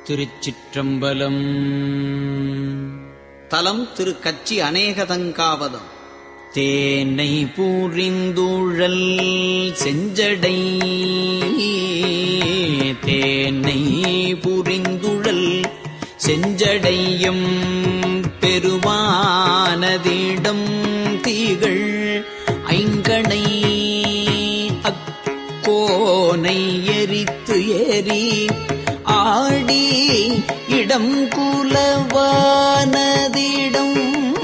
திருச்சிற்றம்பலம் தலம் திரு கச்சி அநேகதங்காவதம் தேனை பூரிந்துழல் செஞ்சடை தேனை புரிந்துழல் செஞ்சடையும் பெருமானதிடம் தீகள் ஐங்கணை அக்கோனை எரித்து ஏறி ஆடி இடம் குலவானதிடம்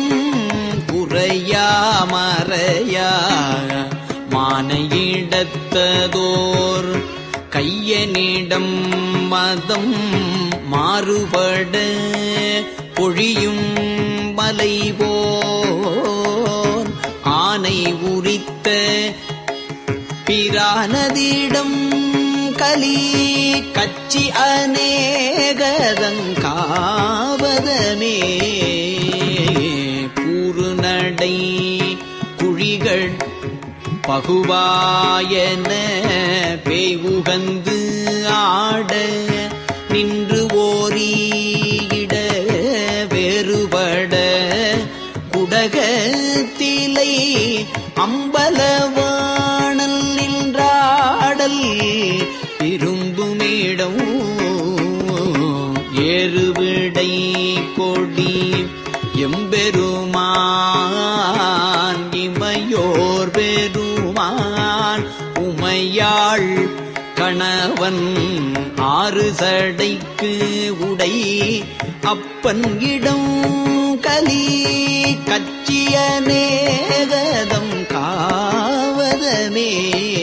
குறையாமறையா மானையிடத்ததோர் கையனிடம் மதம் மாறுபட பொழியும் மலை போர் ஆனை உரித்த பிரானதிடம் கலி கச்சி அநேகதங்காவதமே கூறுநடை குழிகள் பகுவாயன பேய்வுகந்து ஆட நின்று ஓரியிட வேறுபட குடகத்திலை அம்பலவாணல் நின்றாடல் விரும்புமிடம் ஏறுவிடை கொடி எம்பெருமான் இமையோர் பெருமான் உமையாள் கணவன் ஆறு சடைக்கு உடை அப்பன் இடம் கலி கச்சியநேகதம் காவதமே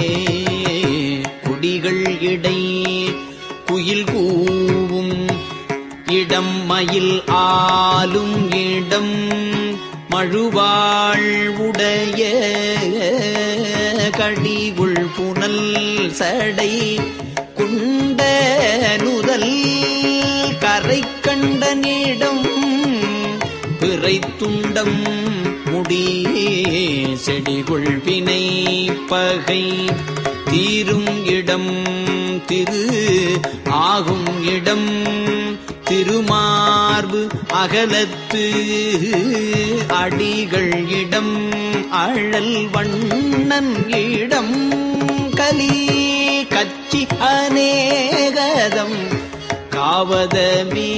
குடிகள் இடை குயில் கூவும் இடம் மயில் ஆலும் இடம் மழுவாள் உடைய கடிகுள் புனல் சடை குண்ட நுதல் கரை கண்டனிடம் பிறை துண்டம் முடி செடிகுள் வினை பகை தீரும் இடம் திரு ஆகும் இடம் திருமார்பு அகலத்து அடிகள் இடம் அழல் வண்ணன் இடம் கலி கச்சி அநேகதம் காவதமே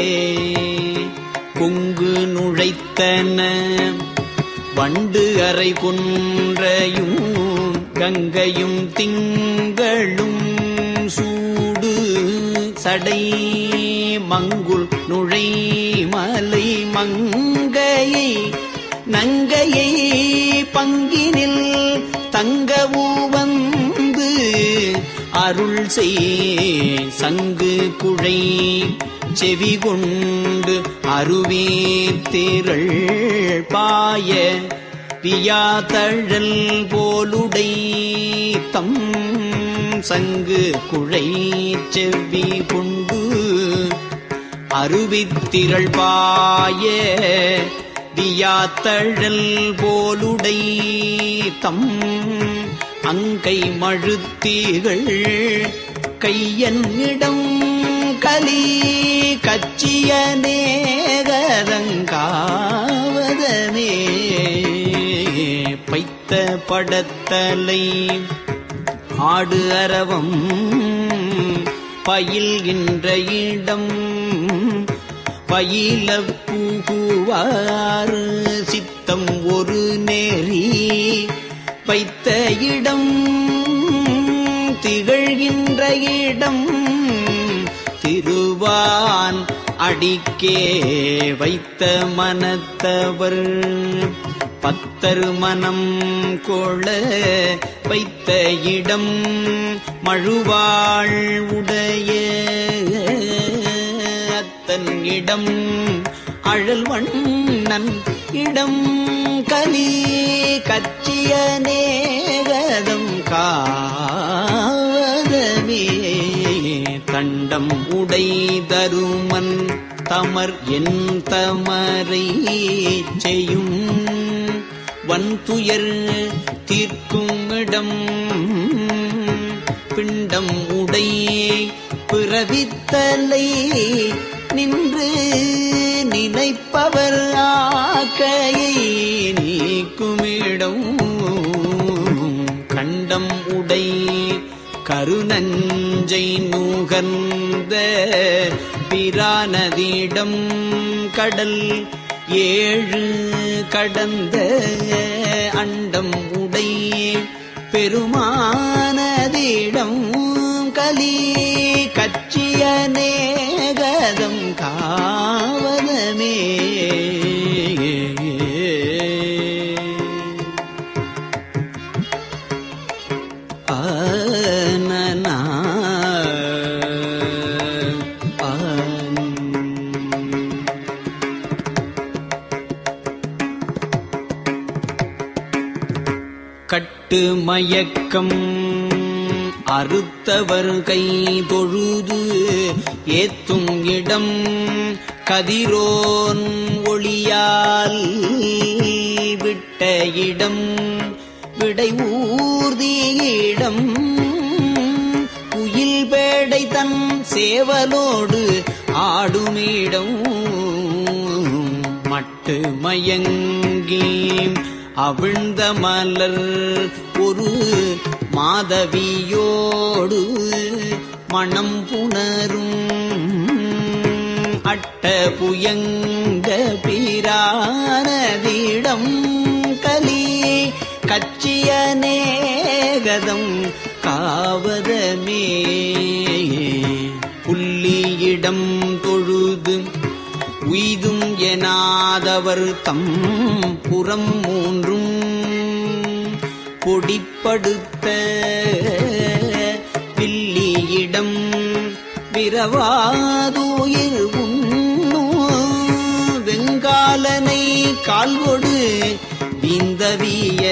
கொங்கு நுழைத்தன வண்டு அறை குன்றையும் கங்கையும் திங்களும் சூடு சடை மங்குள் நுழை மலை மங்கையை நங்கையை பங்கினில் தங்கவு வந்து அருள் செய் சங்கு குழை செவி கொண்டு அருவீத்திரள் பாய பியாதழல் போலுடை தம் சங்கு குழை செவ்வி கொண்டு அருவித்திரள் பாய வியாத்தழல் போலுடை தம் அங்கை மழுத்தீகள் கையன்னிடம் கலி கச்சியநேகதங்காவதமே பைத்த படத்தலை ஆடு அரவம் பயில்கின்ற இடம் பயில புகுவாறு சித்தம் ஒரு நேரி வைத்த இடம் திகழ்கின்ற இடம் திருவான் அடிக்கே வைத்த மனத்தவர் பத்தரு மனம் கொள வைத்த இடம் மழுவாள் உடைய அத்தன் இடம் அழல் வண்ணன் இடம் கலி கச்சியநேகதம் காவதமே தண்டம் உடை தருமன் தமர் என் தமரை செய்யும் வன்துயர் தீர்க்கும் இடம் பிண்டம் உடை பிறவித்தலை நின்று நினைப்பவர் ஆக்கையை நீக்குமிடம் கண்டம் உடை கருநஞ்சை நூகர்ந்த பிரானதிடம் கடல் ஏழு கடந்த அண்டம் உடை பெருமானதிடம் கலி கச்சியநேகதம் காவதமே ஆனனா ஆன் கட்டு மயக்கம் அறுத்தவர் கை தொழுது ஏத்தும் இடம் கதிரோன் ஒளியால் விட்ட இடம் விடை ஊர்தியிடம் குயில் பேடை தன் சேவலோடு ஆடுமிடம் மட்டு மயங்கி அவிழ்ந்த மலர் ஒரு மாதவியோடு மணம் புணரும் அட்ட புயங்க பிரானதிடம் கலி கச்சியநேகதம் காவதமே புள்ளியிடம் தொழுது உய்தும் எனாதவர் தம் புறம் மூன்றும் பொடிப்படுத்த பில்லியிடம் விரவாதுயிர் உண்ணோ வெங்காலனை கால்கொடு விந்தவிய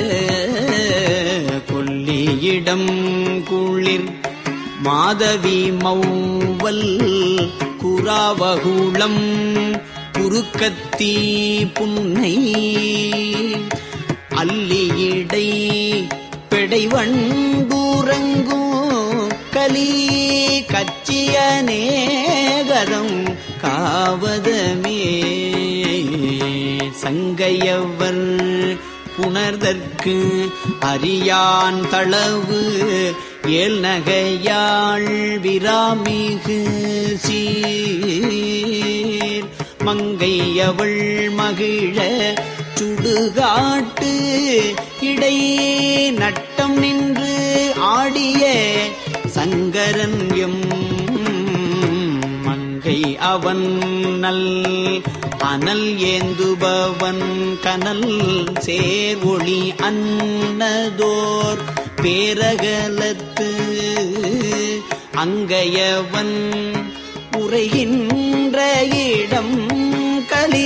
கொல்லியிடம் குளிர் மாதவி மௌவல் குராவகுளம் குறுக்கத்தி புன்னை அல்லியிடை பெடைவண்டூரங்கும் கலி கச்சியநேகதம் காவதமே சங்கையவர் புணர்தற்கு அறியான் தளவு ஏல் நகையாள் விராமிகு சீர் மங்கையவள் மகிழ சுடுகாட்டு இடை நட்டம் நின்று ஆடிய சங்கரன் எம் மங்கை அவன் நல் அனல் ஏந்துபவன் கனல் சேர் ஒளி அன்னதோர் பேரகலத்து அங்கையவன் உரைகின்ற இடம் கலி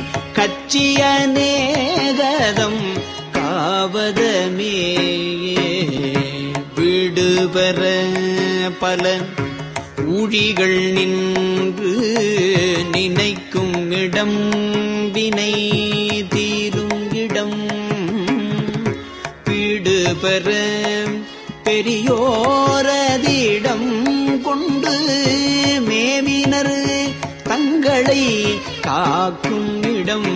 கச்சியநேகதம் காவதமே வீடு பெற பல ஊழிகள் நின்று நினைக்கும் இடம் வினை தீரும் இடம் வீடு பெற பெரியோரதிடம் கொண்டு மேவினர் தங்களை காக்கும் இடம்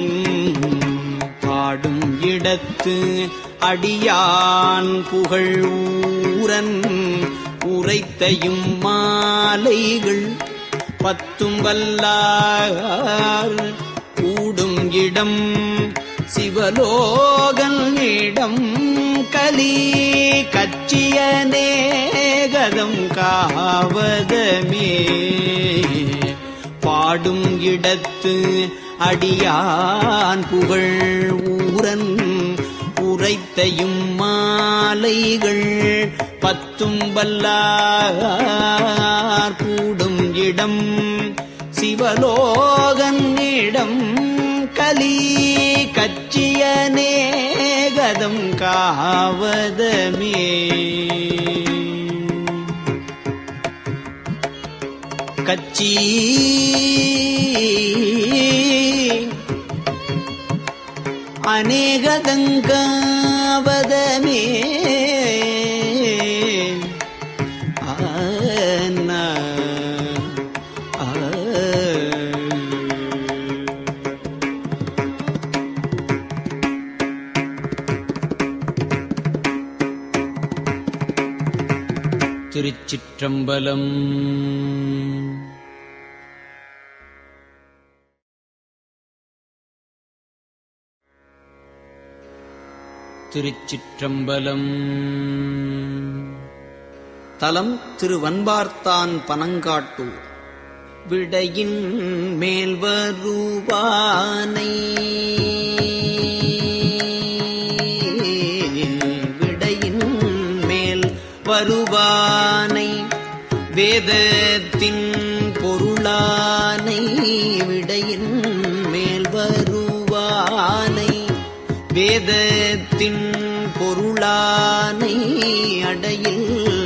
பாடும் இடத்து அடியான் புகழ் ஊரன் உரைத்தையும் மாலைகள் பத்தும் வல்லார் கூடும் இடம் சிவலோகன் இடம் கலி கச்சியநேகதம் காவதமே பாடும் இடத்து அடியான் புகழ் ஊரன் உரைத்தையும் மாலைகள் பத்தும் வல்லார் கூடும் இடம் சிவலோகன் இடம் கலி கச்சியநேகதம் காவதமே கச்சி அநேகதங்காவதமே ஆன ஆ திருச்சிற்றம்பலம் திருச்சிற்றம்பலம் தலம் திருவன்பார்த்தான் பனங்காட்டூர் விடையின் மேல் வருவானை விடையின் மேல் வருவானை வேதத்தின் பொருளானை விடையின் மேல் வருவானை வேதத்தின் பொருளானை அடையில்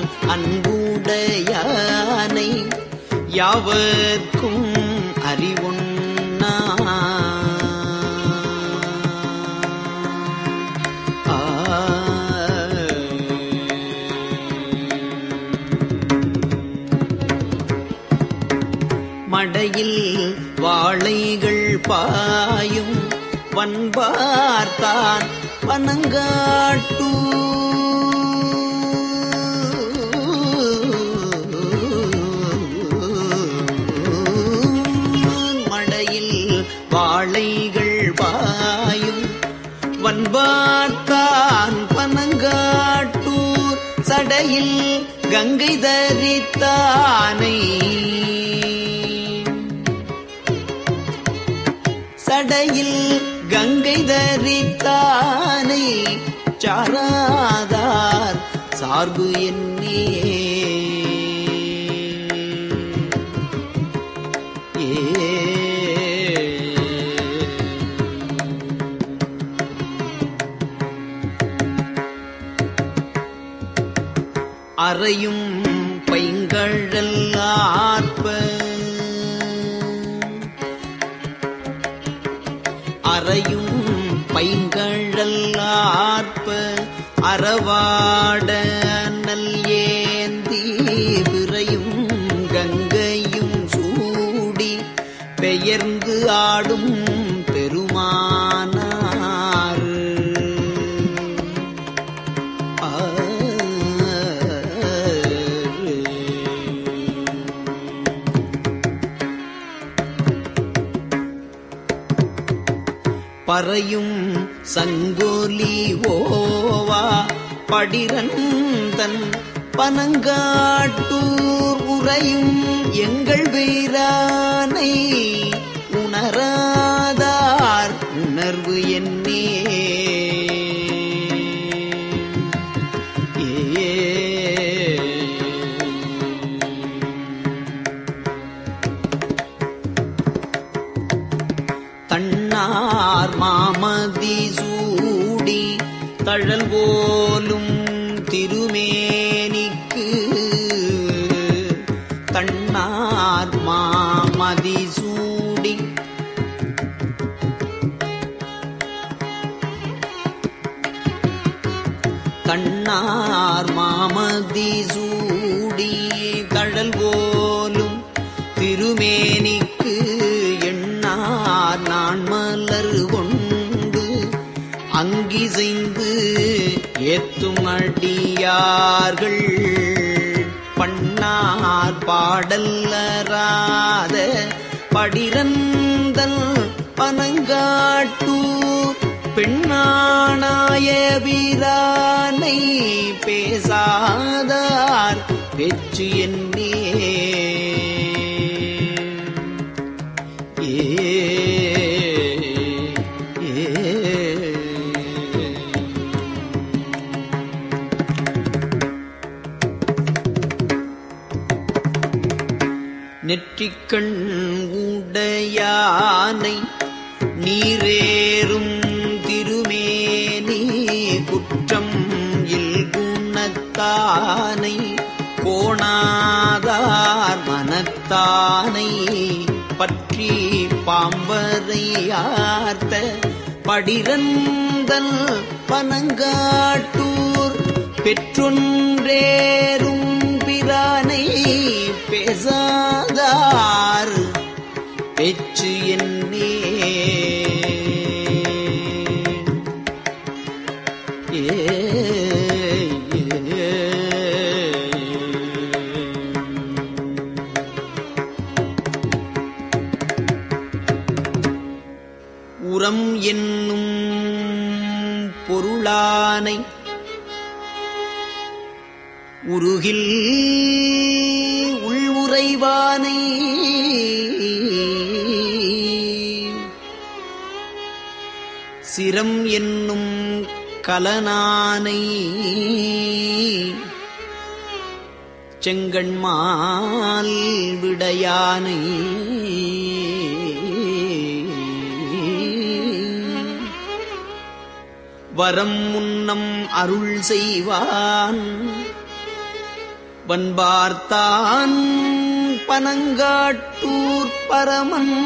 அன்புடையானை யாவர்க்கும் அறிவுண்ணா ஆ. மடையில் வாழைகள் பாயும் வன்பார்த்தான் பனங்காட்டூ மடையில் வாழைகள் பாயும் வன்பார்த்தான் பனங்காட்டூர் சடையில் கங்கை தரித்தானை சடையில் கங்கை தரித்தானை சாராதார் சார்பு என்னே ஏ அறையும் பைங்கழல் ஆர்ப்ப அறையும் பைங்கழல் ஆர்ப்ப அறவாட நல் ஏந்தி விரையும் கங்கையும் சூடி பெயர்ந்து ஆடும் பெருமானார் பறையும் சங்கோலி ஓவா படிரந்தன் பனங்காட்டூர் உறையும் எங்கள் வீரானை உணராதார் உணர்வு என்னே தன்னார் மாமதி சூடி தழல் போலும் திருமேனிக்கு தன்னார் மாமதி சூடி தன்னார் மாமதி சூடி தழல் போலும் திருமேனிக்கு எண்ணார் நான் மலர் கொண்டு அங்கிசைந்து ஏத்தும் அடியார்கள் பண்ணார் பாடல்லராத படிரந்தல் பனங்காட்டூர் பெண்ணானாய வீரானை பேசாதார் பெற்று என்னே ஏ நெற்றிக்கண் உடையானை நீரேறும் திருமேனி குற்றம் இல் குணத்தானை கோணாதார் மனத்தானை பற்றி பாம்பரையார்த்த படிரந்தல் பனங்காட்டூர் பெற்றொன்றேறும் பிரான் உரம் என்னும் பொருளானை உருகில் உள்வுறைவானை சிரம் என்னும் கலனானை செங்கண்மால் விடையானை வரம் முன்னம் அருள் செய்வான் வன்பார்த்தான் பனங்காட்டூர் பரமன்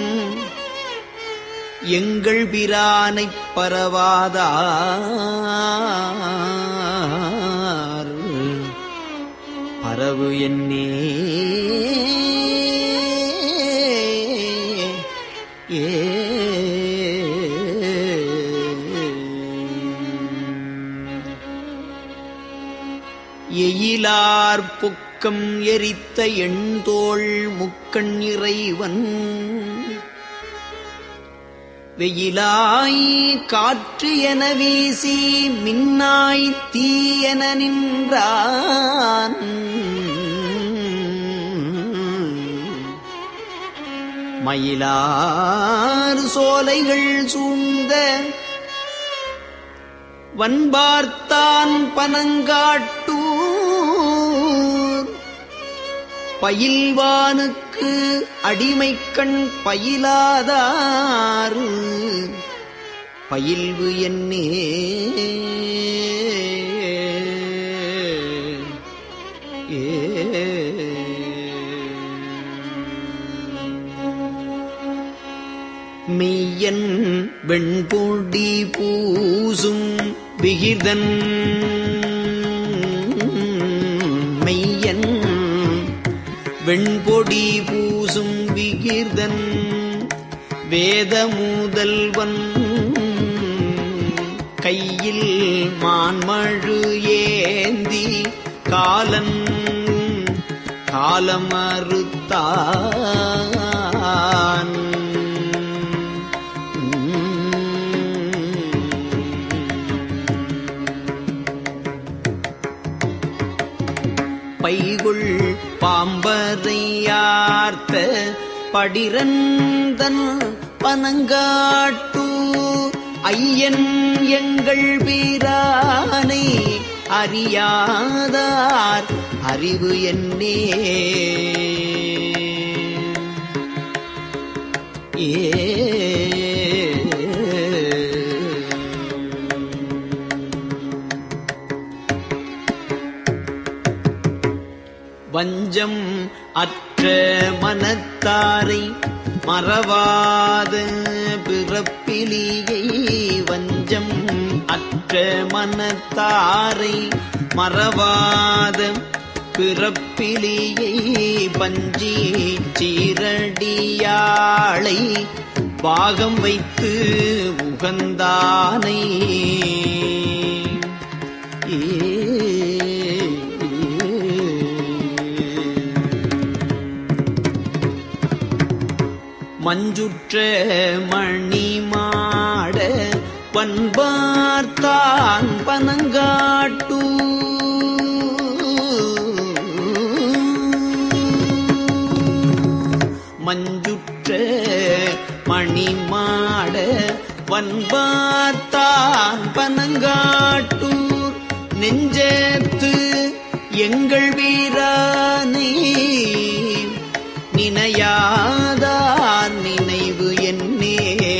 எங்கள் பிரானைப் பரவாதார் பரவு என்னே ஏ எயிலார் பொக்கம் எரித்த எண்தோள் முக்கண் இறைவன் வெயிலாய் காற்று என வீசி மின்னாய் தீ என நின்றான் மயிலார் சோலைகள் சூழ்ந்த வன்பார்த்தான் பனங்காட்டூர் பயில்வானுக்கு அடிமைக்கண் பயிலாதாறு பயில்வு என்னே மெய்யன் வெண்பொடி பூசும் விகிதன் மெய்யன் வெண்பொடி பூசும் விகிர்தன் வேத மூதல்வன் கையில் மான்மழு ஏந்தி காலன் காலமறுத்தான் பைகுள் பாம்பரையார்த்த படிரந்தன் பனங்காட்டு ஐயன் எங்கள் வீரானை அறியாதார் அறிவு என்னே வஞ்சம் அற்ற மனத்தாரை மறவாத பிறப்பிலியை வஞ்சம் அற்ற மனத்தாரை மறவாத பிறப்பிலியை பஞ்சி சீரடியாளை பாகம் வைத்து உகந்தானை மஞ்சுற்ற மணிமாட பண்பார்த்தான் பனங்காட்டு மஞ்சுற்ற மணிமாட வன்பார்த்தான் பனங்காட்டூர் நெஞ்சத்து எங்கள் வீரானே நினையாதார் நினைவு என்னே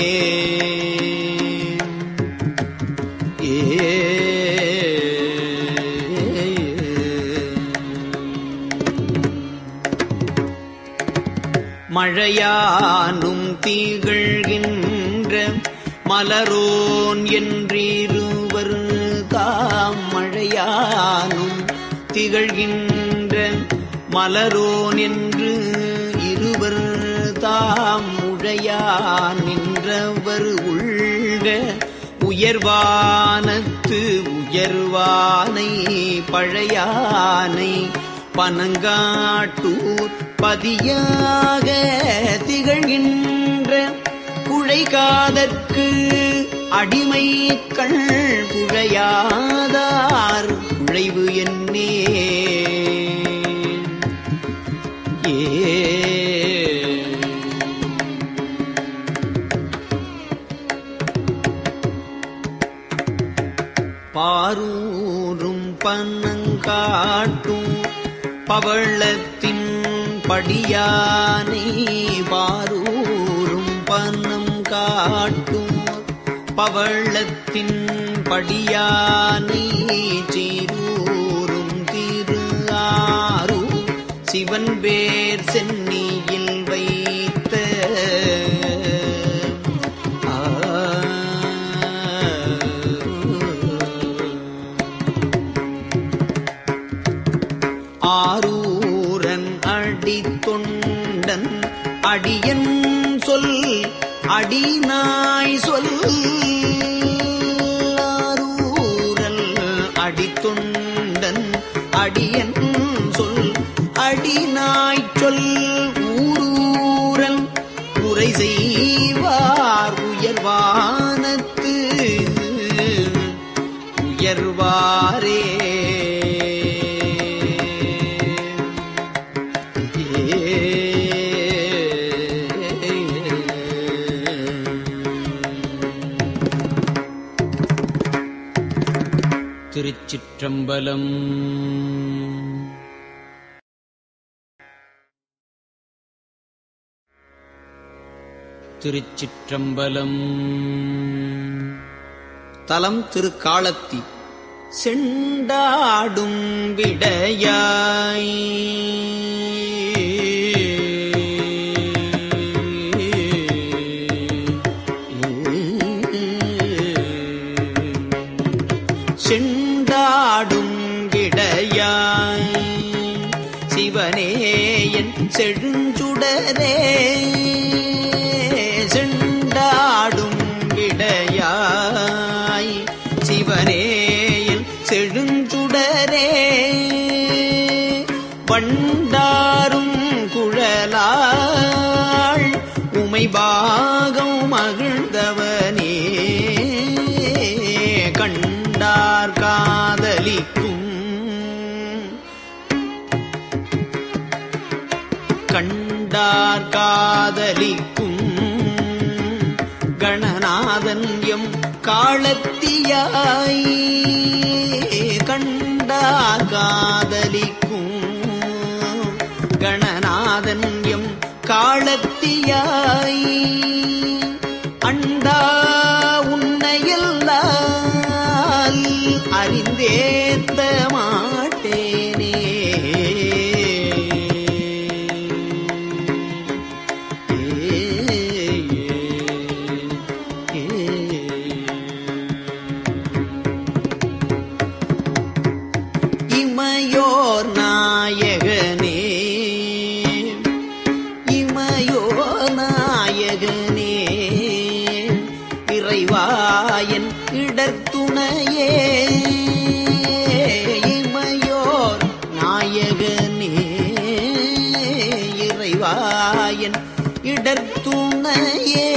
மழையானும் திகழ்கின்ற மலரோன் என்றிருவர் தாம் மழையானும் திகழ்கின்ற மலரோன் என்று இருவர் தாம் உழையான் நின்றவர் உள்க உயர்வானத்து உயர்வானை பழையானை பனங்காட்டூர் பதியாக திகழ்கின்ற குழ உழைகாதற்கு அடிமைக்கள் புழையாதார் உழைவு என்னே ஏ பாரூரும் பன்னங்காட்டும் பவளத்தின் படியானை பாரூரும் பன்னம் காட்டும் பவளத்தின் படியானை சீரூரும் திரு ஆரூர் சிவன் பேர் சென்னியில் வைத்த ஆரூரன் அடி தொண்டன் அடியன் சொல் அடிநாய் சொல் ஆரூரல் அடி தொண்டன் அடியன் சொல் அடிநாய் சொல் ஊரூரல் உரை செய்வார் உயர்வானத்து உயர்வாரே திருச்சிற்றம்பலம் திருச்சிற்றம்பலம் தலம் திரு காளத்தி செண்டாடும் விடையாய் செண்டாடும் விடையாய் சிவனே என் செழுஞ்சுடரே செண்டாடும் விடையாய் சிவனேயில் செழுஞ்சுடரே வண்டாரும் குழலாள் உமை பாகம் மகிழ்ந்தவனே கண்டார் காதலிக்கும் கண்டார் காதலிக்கும் கணநாதன் எம் காளத்தியாய் கண்டார் காதலிக்கும் கணநாதன் எம் காளத்தியாய் அண்டா உன்னையல்லால் அறிந்தேத்த மாட்டேனே இமையோர் நாயகனே இமையோர் நாயகனே இறைவாயன் இடத்துணையே இமையோர் நாயகனே இறைவாயன் இடத்துணையே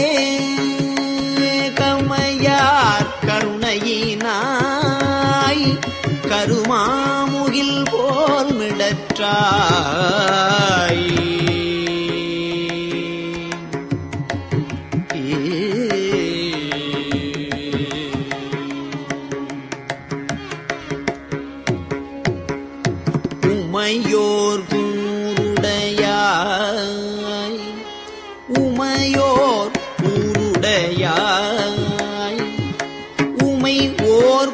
கமையார் கருணையினாய் கருமாமுகில் போல் மிடற்றாய் உமையோர் கூருடையாய் உமையோர் கூருடையாய் உமை ஓர்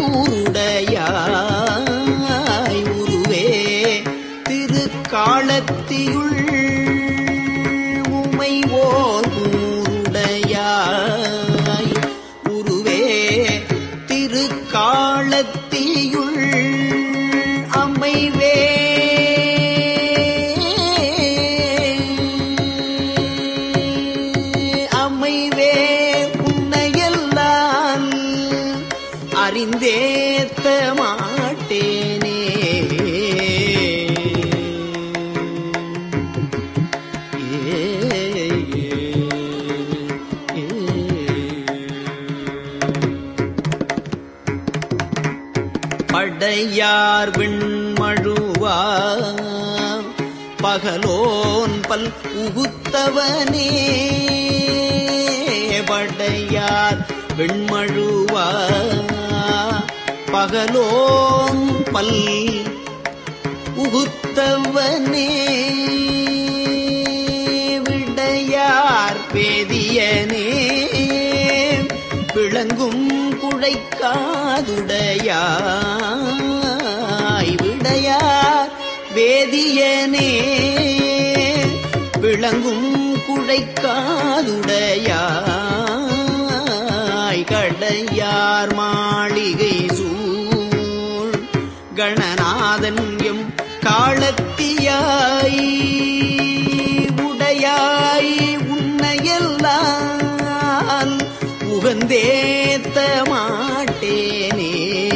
கூருடையாய் உருவே திருக்காலத்தியுள் உமை ஓர் கூருடையாய் உருவே திருக்காலத்தியுள் அமைவே அமைவே உன்னையெல்லாம் அறிந்தேத்த மாட்டேனே படையார் வெண்மழுவா பகலோன் பல் உகுத்தவனே படையார் வெண்மழுவா பகலோன் பல் உகுத்தவனே விடையார் பேதியனே விளங்கும் குழைக்காதுடையாய் விடையார் வேதியனே விளங்கும் குழைக்காதுடையாய் கடையார் மாளிகை சூழ் கணநாதன் எம் காலத்தியாய் உடையாய் உன்னையெல்லாம் உகந்தேத்த மாட்டேனே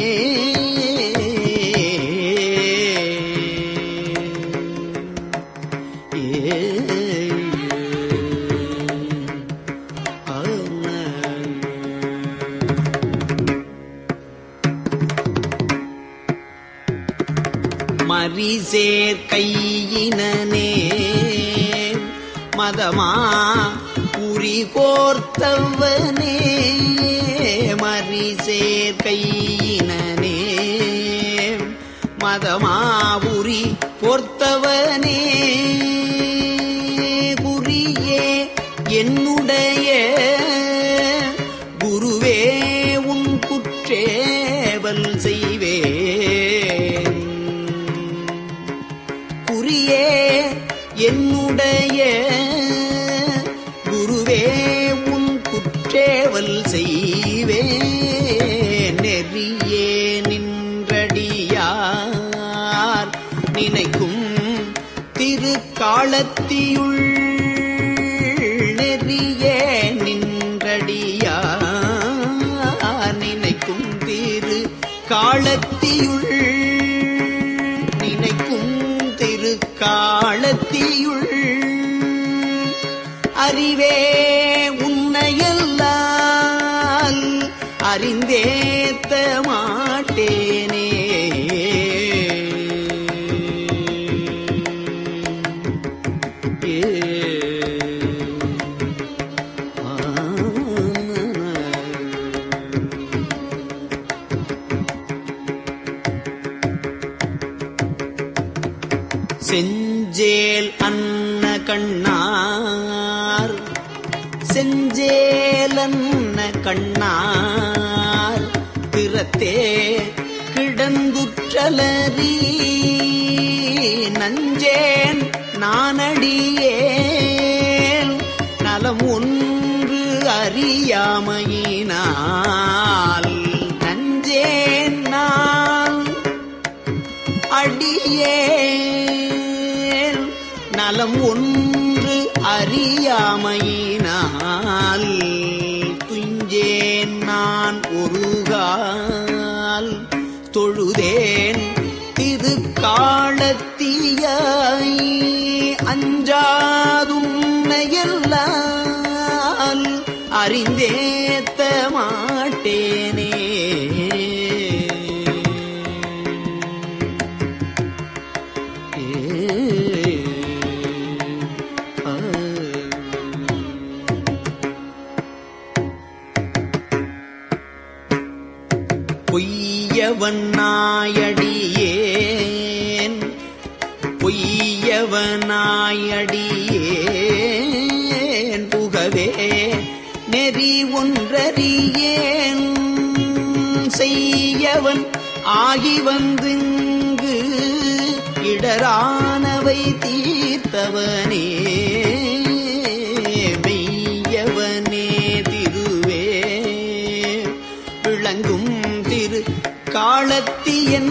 மரிசேர் கையினனே மதமா உரி கோர்த்தவனே மரிசேர் கையினனே மதமாபுரி பொர்த்தவனே குறியே என்னுடைய குருவே உன் குற்றேவல் செய்வேன் குறியே என்னுடைய குருவே உன் குற்றேவல் செய்வேன் நெறியே நின்றடியார் நினைக்கும் திருக்காலத்தியுள் நெறியே நின்றடியார் நினைக்கும் திரு காலத்தியுள் நினைக்கும் திரு காலத்தியுள் அறிவே உன்னையல்லால் அறிந்தேத்த மாட்டேனே செஞ்சேல் அன்ன கண்ணார் செஞ்சேல் அன்ன கண்ணார் திறத்தே கிடந்துற்றலறி நஞ்சேன் நானடியேன் நலம் ஒன்று அறியாமையினால் நஞ்சேன் நான் அடியேன் நலம் ஒன்று அறியாமையினால் துஞ்சேன் நான் ஒருகால் தொழுதேன் திரு காலத்தியாய் அஞ்சாதுன்னையெல்லால் அறிந்தேத்த மாட்டேனே பொய்யவன் நாயடியேன் பொய்யவன் நாயடியேன் புகவே நெறி ஒன்றறியேன் செய்யவன் ஆகி வந்துங்கு இடரானவை தீர்த்தவனே மெய்யவனே திருவே விளங்கும் திரு காலத்தியன்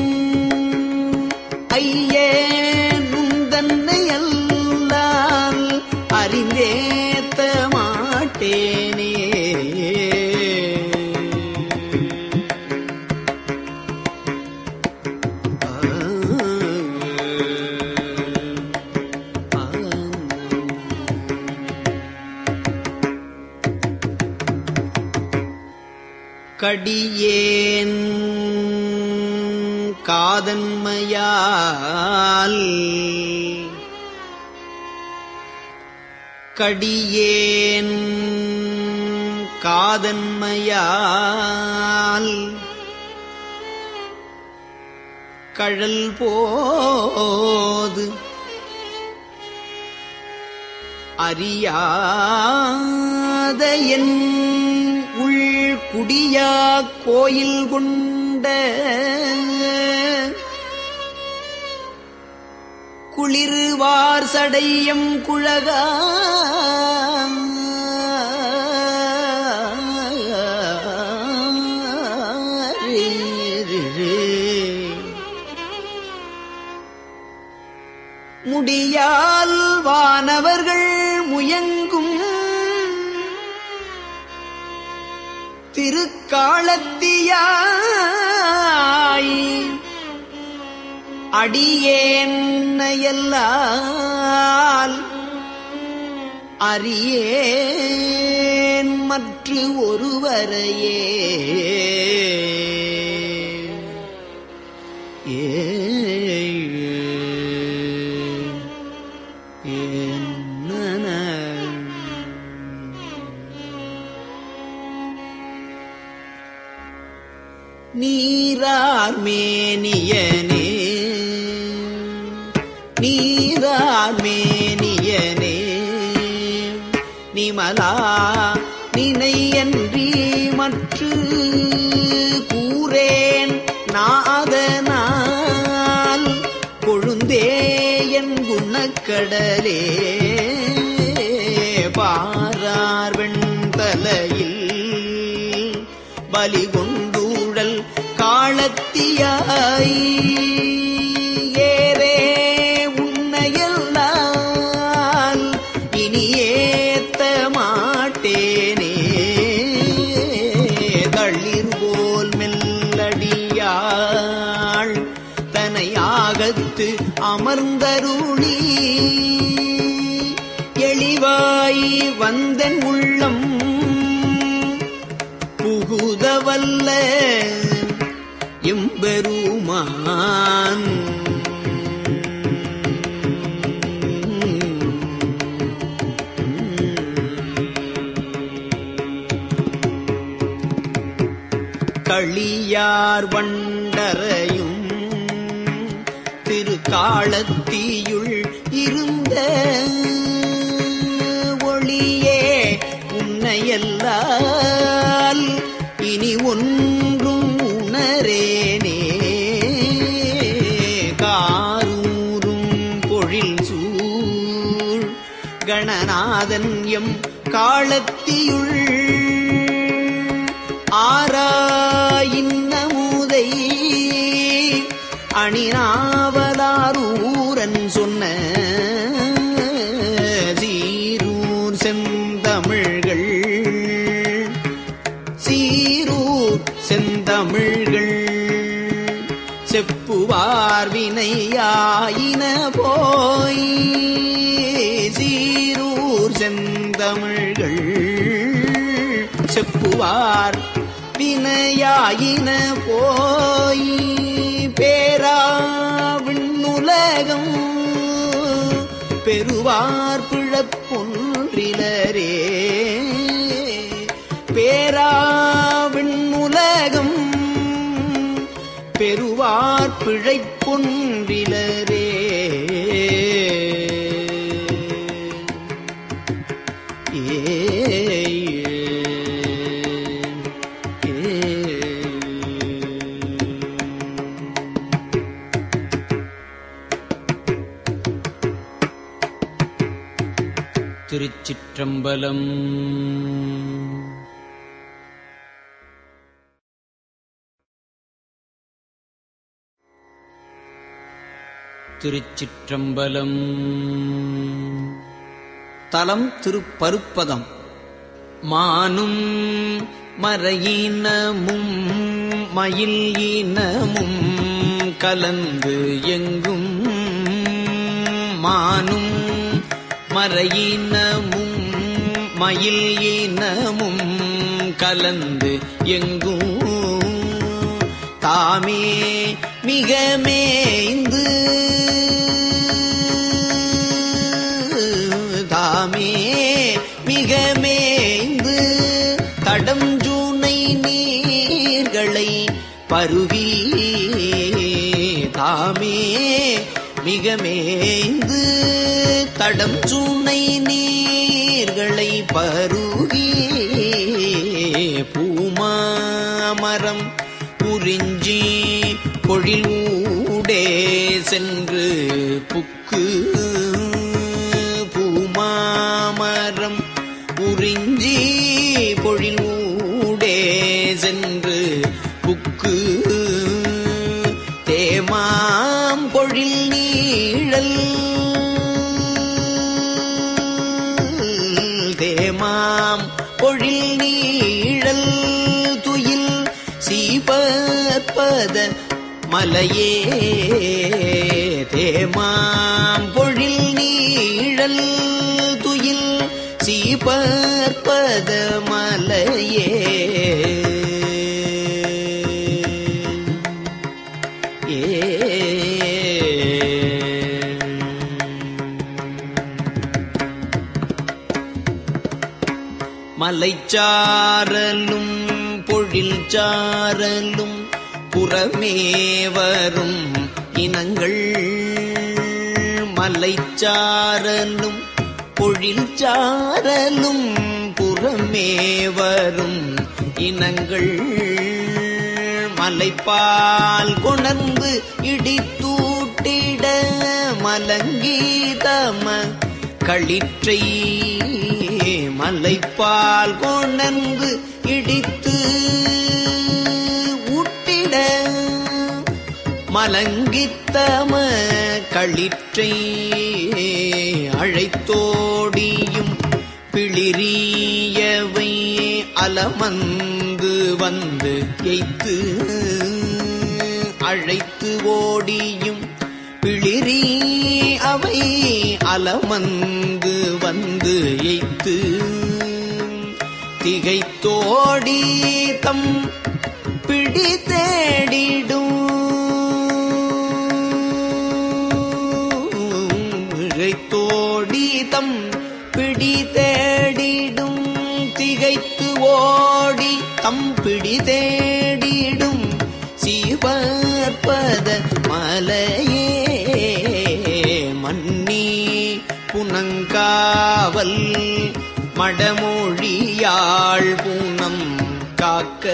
ஐயே நுந்தன்னை அல்லால் அறிந்தேத்த மாட்டேனே கடியேன் காதன்மையால் கடியேன் காதன்மையால் கழல் போது அறியாத என் உள் குடியா கோயில் கொண்ட குளிர்வார் சடையம் குழகா முடியால் வானவர்கள் முயங்கும் திருக்காலத்தியாய் அடியேன்னையல்லால் அறியேன் மற்ற ஒருவரையே நீரார் மேனியனே நீரார் மேனியனே நிமலா நினையன்றி மற்று கூறேன் நாதனால் கொழுந்தே என் குணக்கடலே பாரார் வெண்தலையில் பலி கொண்டூழல் காலத்தியாய் ஏரே உன்னையல்லால் இனி ஏத்த மாட்டேனே தளிர் போல் மெல்லடியாள் தனையாகத்து அமர்ந்தருளி எளிவாய் வந்தன் உள்ளம் புகுதவல்ல எம்பெருமான் களியார் வண்டரையும் திருக்காலத்தியுள் இருந்த ஒளியே உன்னையல்லால் இனி ஒன்றும் உணரேனே காரூரும் பொழில் சூழ் கணநாதன் எம் காலத்தியுள் ஆராயின்னமுதை அணிநாவலாரூரன் சொன்ன சீரூர் செந்தமிழ்கள் சீரூர் செந்தமிழ்கள் செப்புவார் வினையாயின போய் சீரூர் செந்தமிழ்கள் செப்புவார் வினையாயின போய் பேராவிண்ணுலகம் பெறுவார் பிழப்பொன்றிலரே பேராவிண்ணுலகம் பெறுவார் பிழைப்பொன்றிலரே திருச்சிற்றம்பலம் திருச்சிற்றம்பலம் தலம் திருப்பருப்பதம் மானும் மறையினமும் மயில் இனமும் கலந்து எங்கும் மானும் மறையினமும் மயில் இனமும் கலந்து எங்கும் தாமே மிக மேய்ந்து தாமே மிக மேய்ந்து தடம் ஜூனை நீர்களை பருகி தாமே மிக மேய்ந்து தடம் சூனை நீர்களை பருகி பூமாமரம் குறிஞ்சி பொழில் ஊடே சென்று புக்கு பூமாமரம் குறிஞ்சி பொழில் ஊடே சென்று புக்கு தேமாம் பொழில் நீழல் தேமாம் பொழில் நீழல் துயில் சீபற்பத மலையே தேமாம் பொழில் நீழல் துயில் சீபற்பத மலையே மலைச்சாரலும் பொழில் சாரலும் புறமே வரும் இனங்கள் மலைச்சாரலும் பொழில் சாரலும் புறமே வரும் இனங்கள் மலைப்பால் கொணர்ந்து இடித்தூட்டிட மலங்கீதம களிற்றை மலைப்பால் கொணர்ந்து இடித்து ஊட்டிட மலங்கித்தம களிற்றை அழைத்தோடியும் பிளிரியவை அலமந்து வந்து எய்த்து அழைத்து ஓடியும் பிளிரி அவை அலமந்து வந்து எய்த்து திகைத்தோடி தம் பிடி தேடிடும் இழைத்தோடி தம் பிடி தேடிடும் திகைத்து ஓடி தம் பிடி தேடிடும் சிவற்பத மலையே மன்னி புனங்காவல் மடமொழியாள் பூனம் காக்க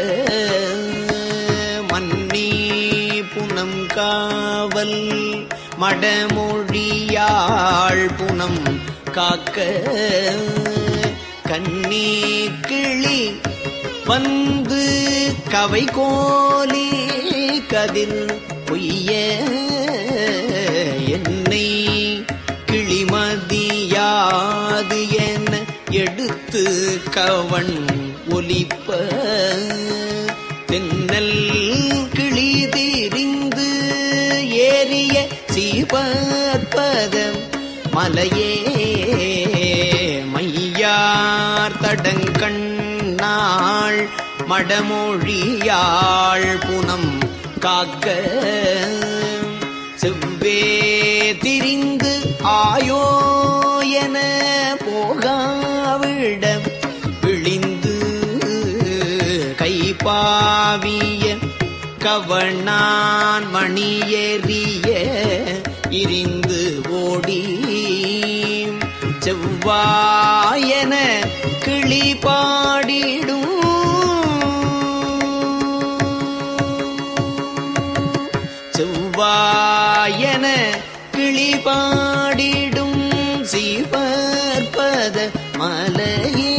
மன்னி புனம் காவல் மடமொழியாள் புனம் காக்க கண்ணி கிளி வந்து கவை கோலி கதிர் பொய்ய என்னை கிளிமதியாது என எடுத்து கவன் ஒலிப்ப தென்னல் கிளி திரிந்து ஏறிய சீபற்பதம் மலையே மையார் தடங்கண்ணாள் மடமொழியாள் புனம் காக்க செவ்வே திரிந்து ஆயோ என போகாவிடம் விழிந்து கைப்பாவிய கவனான் மணியெறிய இரிந்து ஓடி செவ்வாயன கிளி பாடிடும் செவ்வாயன கிளி பாடிடும் சீவற்பத மலையே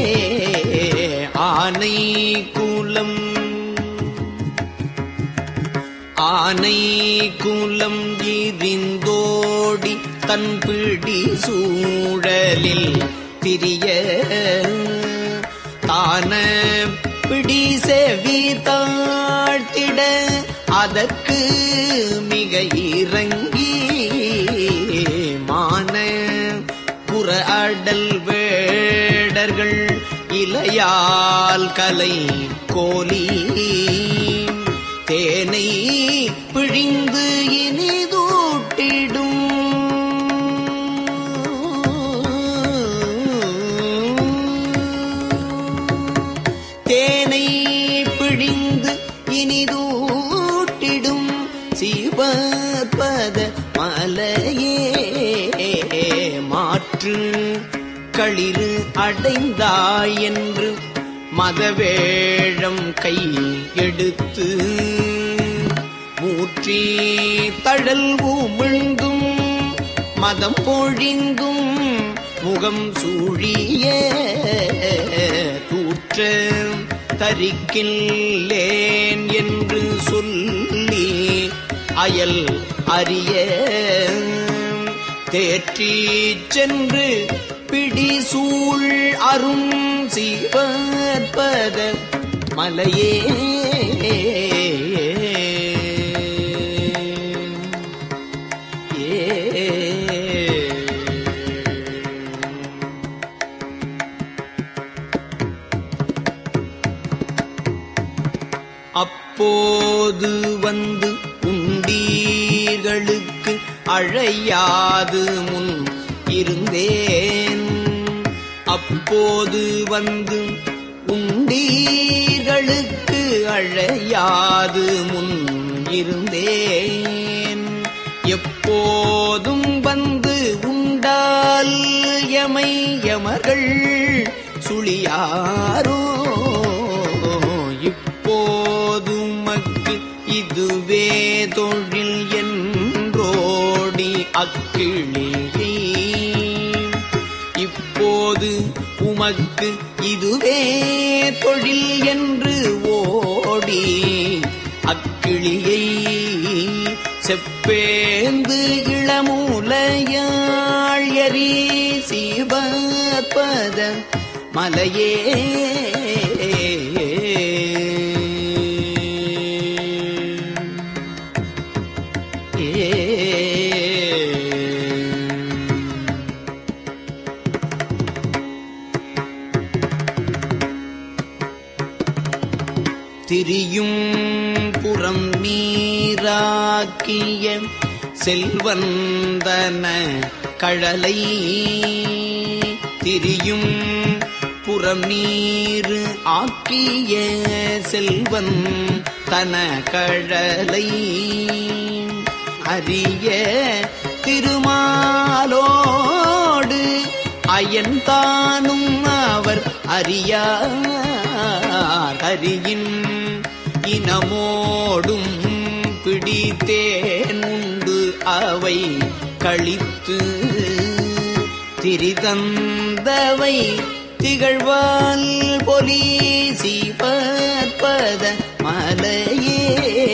ஆனை குலம் ஆனை குலம் எரிந்தோடி தன் பிடி சூழலில் திரிய தான பிடி செவி தாழ்த்திட அதற்கு மிக இறங்கி மான புற அடல் வேடர்கள் இலையால் கலை கோலி தேனை பிடி பிழிந்து இனிதூட்டிடும் தேனை பிழிந்து இனிதூட்டிடும் சிவபத மலையே மாற்று களிறு அடைந்தாய் என்று மதவேழம் கை எடுத்து மூற்றி தழல் உமிழ்ந்தும் மதம் பொழிந்தும் முகம் சூழிய தூற்ற தரிக்கில்லேன் என்று சொல்லி அயல் அறிய தேற்றி சென்று பிடி சூழ் அரும் சிவற்பத மலையே ஏ அப்போது வந்து உண்டீர்களுக்கு அழையாது முன் இருந்தேன் அப்போது வந்து உண்டீர்களுக்கு அழையாது முன் இருந்தேன் எப்போதும் வந்து உண்டால் எமை எமர்கள் சுழியாரோ இப்போதுமக்கு இதுவே தொழில் என்றோடி அக்கிளியை இப்போது உமக்கு இதுவே தொழில் என்று ஓடி அக்கிளியை செப்பேந்து இளமூலையாள் எரி சிவபத மலையே ஏ திரியும் புறம் நீராக்கிய செல்வந்தன கழலை திரியும் புறம் நீர் ஆக்கிய செல்வன் தன கழலை அரிய திருமாலோடு அயன்தானும் அவர் அறியார் அரியின் இனமோடும் பிடித்தேன் உண்டு அவை கழித்து திரிதந்தவை திகழ்வால் பொலி சிவற்பத மலையே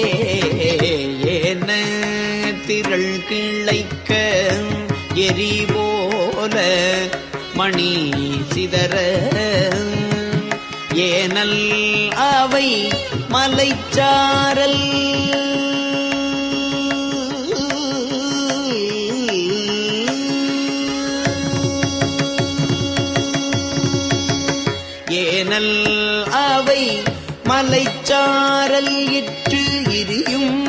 ஏன திரள் கிளைக்க எரி போல மணி சிதற ஏனல் அவை மலைச்சாரல் ஏனல் அவை மலைச்சாரல் இற்று இரியும்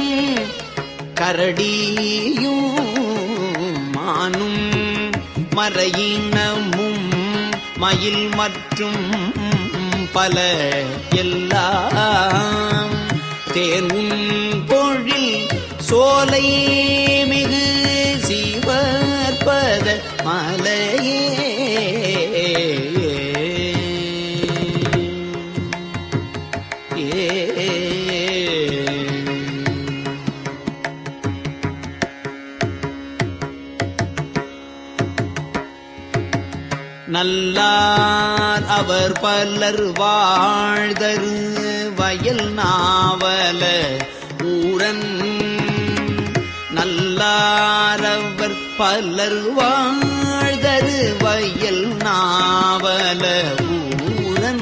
கரடியும் மானும் மறையினமும் மயில் மற்றும் பல எல்லாம் தேனும் பொழில் சோலை மிகு சிவற்பத மலையே ஏ நல்லார் அவர் பலர் வாழ்தரு வயல் நாவல ஊரன் நல்லார் அவர் பலர் வாழ்தரு வயல் நாவல ஊரன்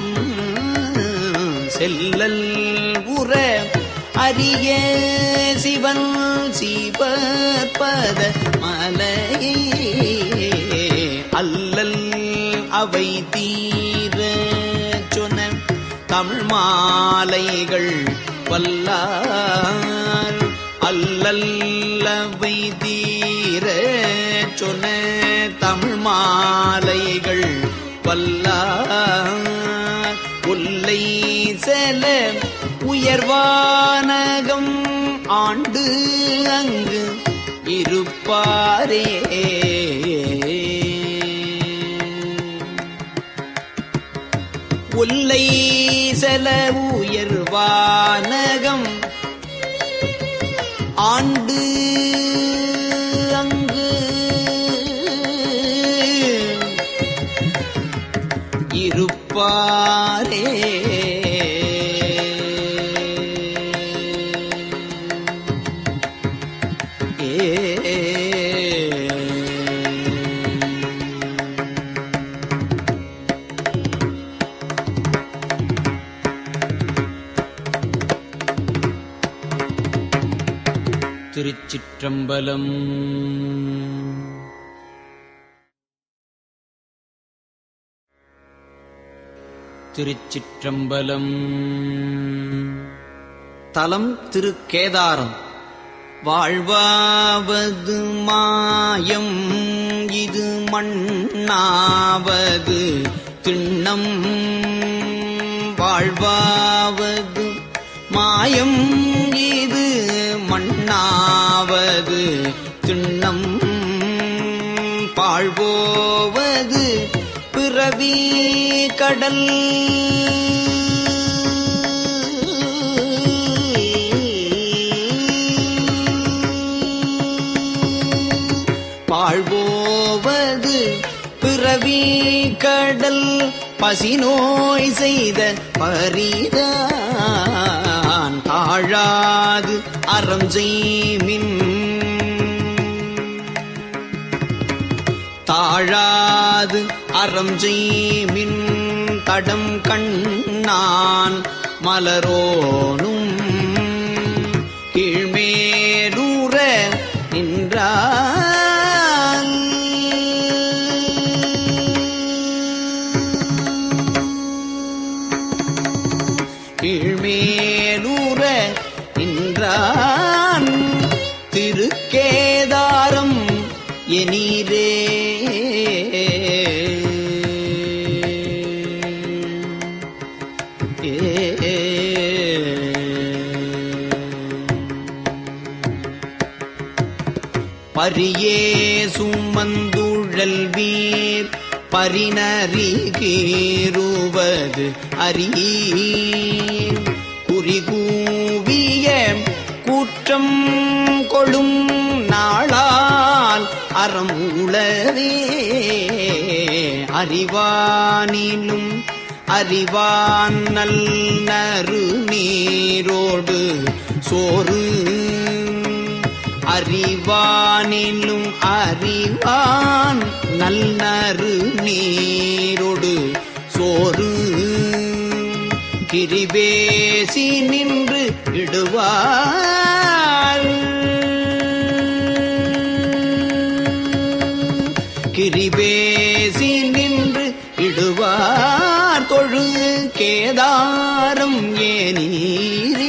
செல்லல் உற அரிய சிவன் சிவபத மலையே அல்லல் அவை தீர சொன்ன தமிழ் மாலைகள் வல்லார் அல்ல மாலைகள் வல்லார் கொல்லை செல உயர்வானகம் ஆண்டு அங்கு இருப்பாரே உல்லை செல உயர்வானகம் ஆண்டு அங்கு இருப்பாரே ஏ திருச்சிற்றம்பலம் திருச்சிற்றம்பலம் தலம் திருக்கேதாரம் வாழ்வாவது மாயம் இது மண்ணாவது திண்ணம் வாழ்வாவது மாயம் இது மண்ணாவது திண்ணம் பாழ்வோவது பிறவி கடல் பாழ்வோவது பிறவி கடல் பசிநோய் செய்த பரிதான் தாழாது அறம் செய்மின் தாழாது அறம் செய்மின் தடம் கண்ணான் மலரோனும் கீழ்மேலூர நின்றான் கீழ்மேலூர நின்றான் திருக்கேதாரம் எனீரே பரியே சுமந்துழல் வீர் பரிணறிகீருவது அறியீர் குறிகூவிய கூற்றம் கொளும் நாளால் அறம் உளவே அறிவானிலும் அறிவான் நல் நறு நீரோடு சோறு அறிவானிலும் அறிவான் நல்நறு நீரோடு சோறு கிரிபேசி நின்று இடுவார் கிரிபேசி நின்று இடுவார் தொழு கேதாரம் ஏனீரே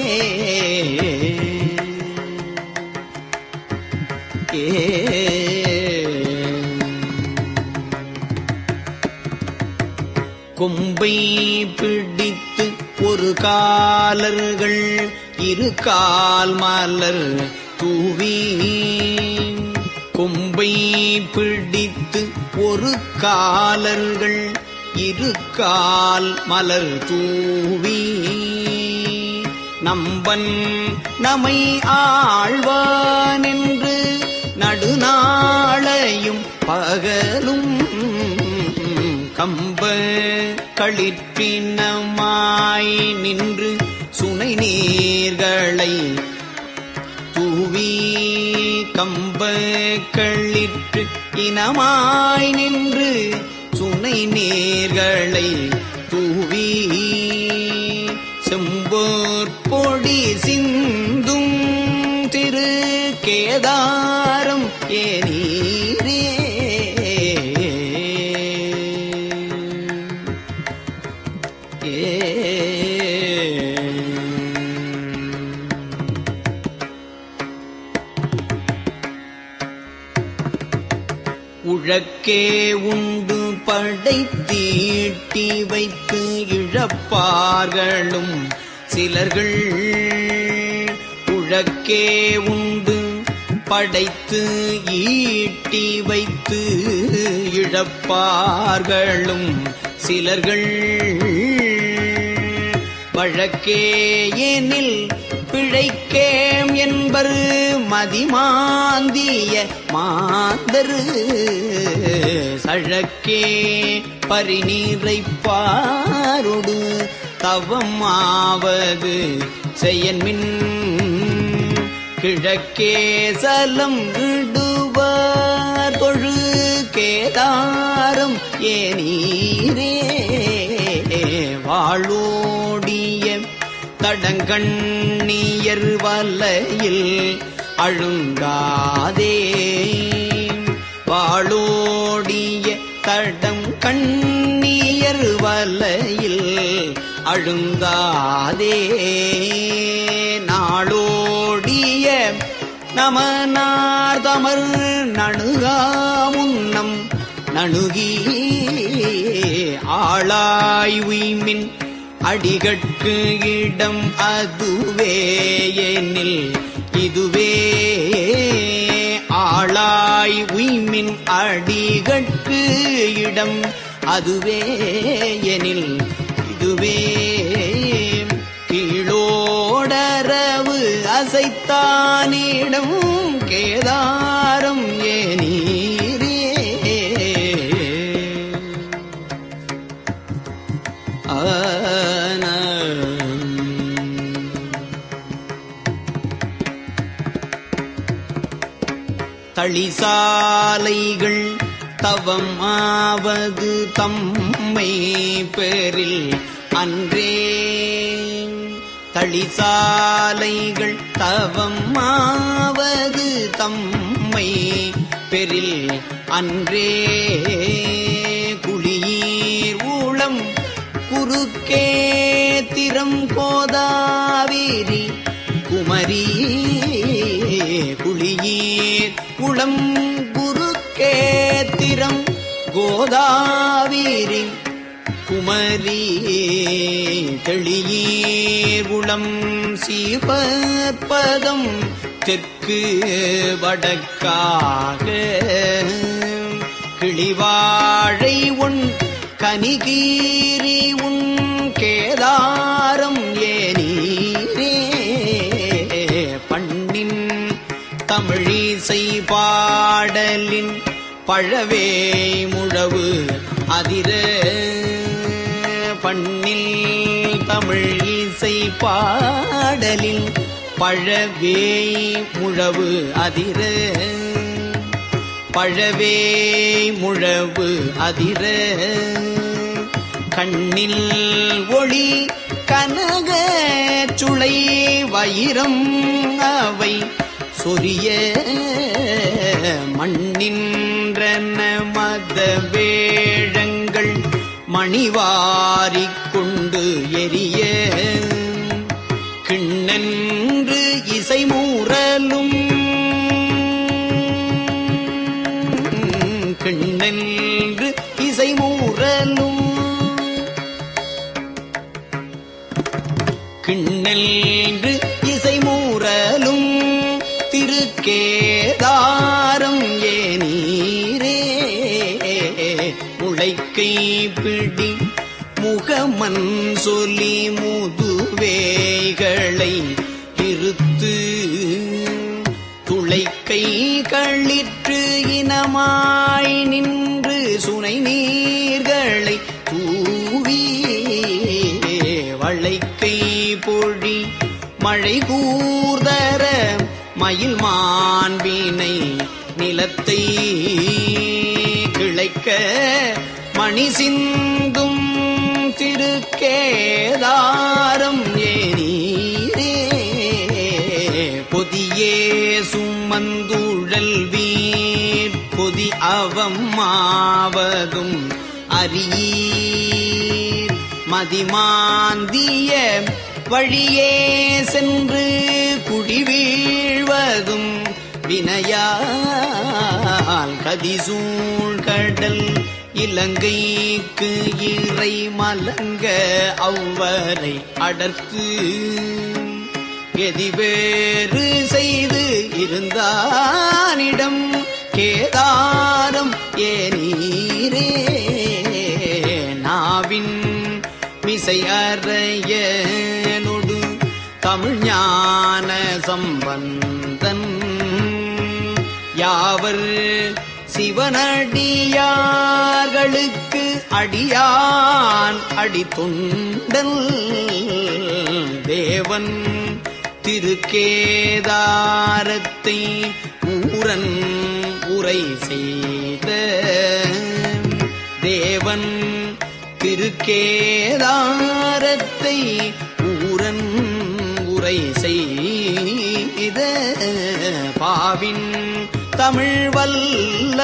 கொம்பை பிடித்து ஒரு காலர்கள் இரு கால் மலர் தூவி கொம்பை பிடித்து ஒரு காலர்கள் இரு கால் மலர் தூவி நம்பன் நமை ஆழ்வான் என்று நடுநாளையும் பகலும் கம்ப களிற்றினமாய் நின்று சுனை நீர்களை தூவி கம்ப களிற்று இனமாய் நின்று சுனை நீர்களை தூவி செம்போர் பொடி சிந்தும் திரு கேதாரம் ஏனீரே உழக்கே உண்டு படைத்தீட்டி வைத்து இழப்பார்களும் சிலர்கள் உழக்கே உண்டு படைத்து ஈட்டி வைத்து இழப்பார்களும் சிலர்கள் வழக்கே எனில் பிழைக்கேம் என்பர் மதிமாந்திய மாந்தரு சழக்கே பரிநீரை பாருடு தவமாவது செய்யன்மின் கிழக்கே சலம் விடுவார் தொழு கேதாரம் ஏனீரே வாழோடிய தடங்கண்ணியர் வலையில் அழுங்காதே வாழோடிய தடம் கண்ணியர் வலையில் அழுங்காதே நாளோடிய நமனார் தமர் நணுகா முன்னம் நணுகி ஆளாய் உய்மின் அடிகட்கு இடம் அதுவே எனில் இதுவே ஆளாய் உய்மின் அடிகட்கு இடம் அதுவே எனில் இதுவே கீழோடரவு அசைத்தானிடம் கேதாரம் ஏனீரே ஆன தளிசாலைகள் தவம் ஆவது தம்மை பேரில் அன்றே தளிசாலைகள் தவம் ஆவது தம்மை பெரில் அன்றே குளியீர் ஊளம் குறுக்கே திறம் கோதாவிரி குமரி குளியீர் குளம் குறுக்கே திறம் கோதாவிரி குமரி தெளியீர் குளம் சீபற்பதம் தெற்கு வடக்காக கிளிவாழை உன் கனிகீரி உன் கேதாரம் ஏனீரே பண்ணின் தமிழிசை பாடலின் பழவே முழவு அதிர பண்ணில் தமிழ் இசை பாடலின் பழவே முழவு அதிர பழவே முழவு அதிர கண்ணில் ஒளி கனக சுளை வயிரம் அவை சொரிய மண்ணின்றன மத வேழங்கள் மணிவாரிக் கொண்டு எரிய கிண்ணென்று இசை மூறலும் கிண்ணென்று இசை மூறலும் கிண்ணென்று இசை மூறலும் திருக்கேதாரம் ஏனீரே முளைக்கை பிடி முகமன் சொல்லி முதுவேகளை இருத்து துளைக்கை களிற்று இனமாய் நின்று சுனை நீர்களை தூவி வளைக்கை பொழி மழை கூர்தர மயில் மாண்பினை நிலத்தை கிளைக்க மணி சிந்தும் திருக்கேதாரம் ஏனீரே பொதியே சுமந்துழல் வீர் பொதி அவமாவதும் அறியீர் மதிமாந்திய வழியே சென்று குடிவீழ்வதும் வினையா வால் கதிசூழ் கடல் இலங்கைக்கு இறை மலங்க அவ்வரை அடர்த்து எதிவேறு செய்து இருந்தானிடம் கேதாரம் ஏனீரே நாவின் மிசையறையனொடு தமிழ்ஞான சம்பந்தன் யாவர் சிவனடியார்களுக்கு அடியான் அடித்துண்டல் தேவன் திருக்கேதாரத்தை ஊரன் உரை செய்த தேவன் திருக்கேதாரத்தை ஊரன் உரை செய்த பாவின் தமிழ் வல்ல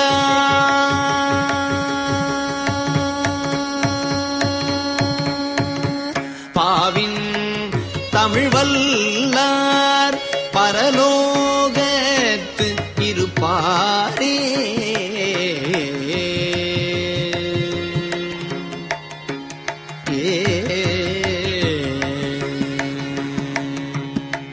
பாவின் தமிழ் வல்லார் பரலோகத்து இருப்பாரே ஏ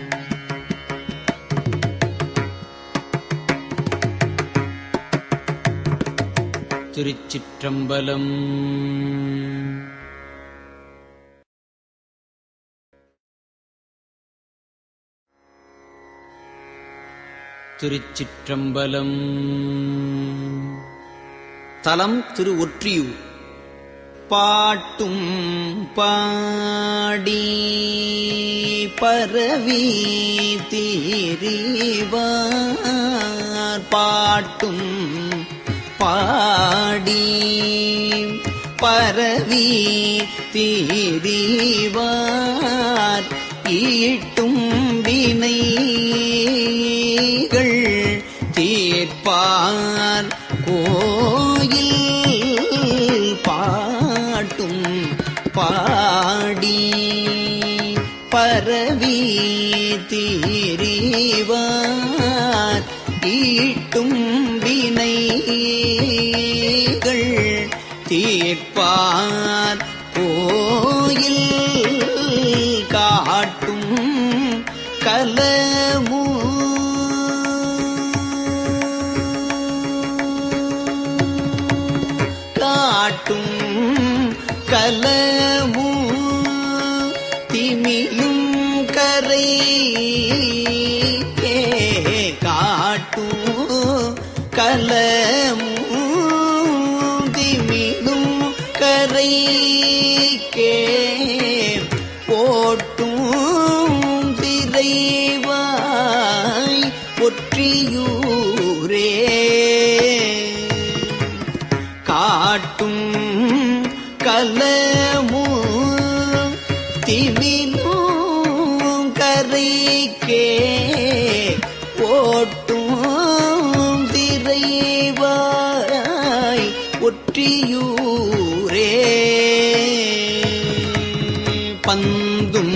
திருச்சிற்றம்பலம் திருச்சிற்றம்பலம் தலம் திரு ஒற்றியூர் பாட்டும் பாடி பரவி தீரிவார் பாட்டும் பாடி பரவி தீரிவார் ஈட்டும் வினைகள் தீர்ப்பார் கோயில் பாட்டும் பாடி பரவி தீரிவார் ஈட்டும் வினைகள் தீர்ப்பார் கோயில் காட்டும் கலமூ காட்டும் கலமூ திமியும் கரை காட்டும் கலமூ திமிலும் கரை கே போட்டும் திரைவாய் ஒற்றியூரே காட்டும் கலமு திமிலும் கரைக்கே ஓட்டும் திரைவாய் ஒற்றியூரே பந்தும்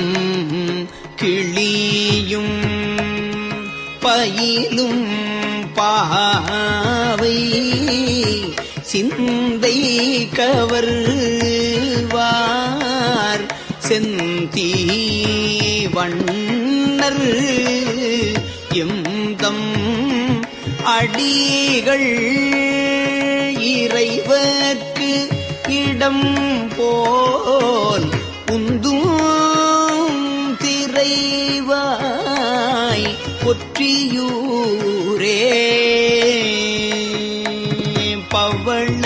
கிளியும் பயிலும் பாவை சிந்தை கவர்வார் செந்தீ வண்ணர் எந்தம் அடிகள் இறைவர்க்கு இடம் போல் உந்தும் திரைவாய் ஒற்றியூரே பவள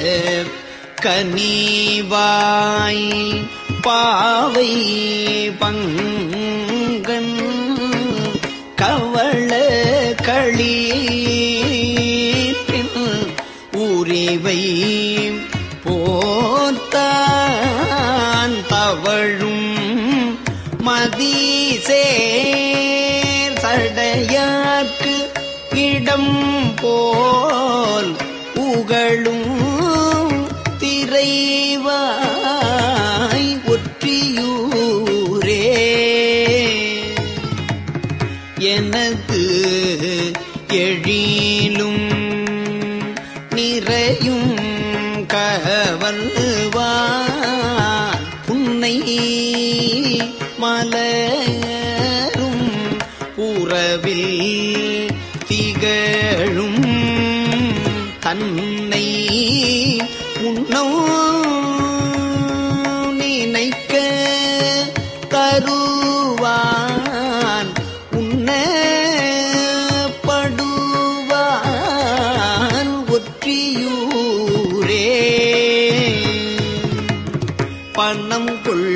கனிவாய் பாவை பங்கன் கவள களீற்றில் உரிவை போத்தான் தவழும் மதிசேர் சடையாக்கு இடம் போல் உகழும் திரைவாய் ஒற்றியூரே எனது எழிலும் நிறையும் கவல்வான் புன்னை மலரும் உறவில் திகழும் தன்னை உன்னோ நினைக்க தருவான் உண்ணப்படுவான் ஒற்றியூரே பணம் கொள்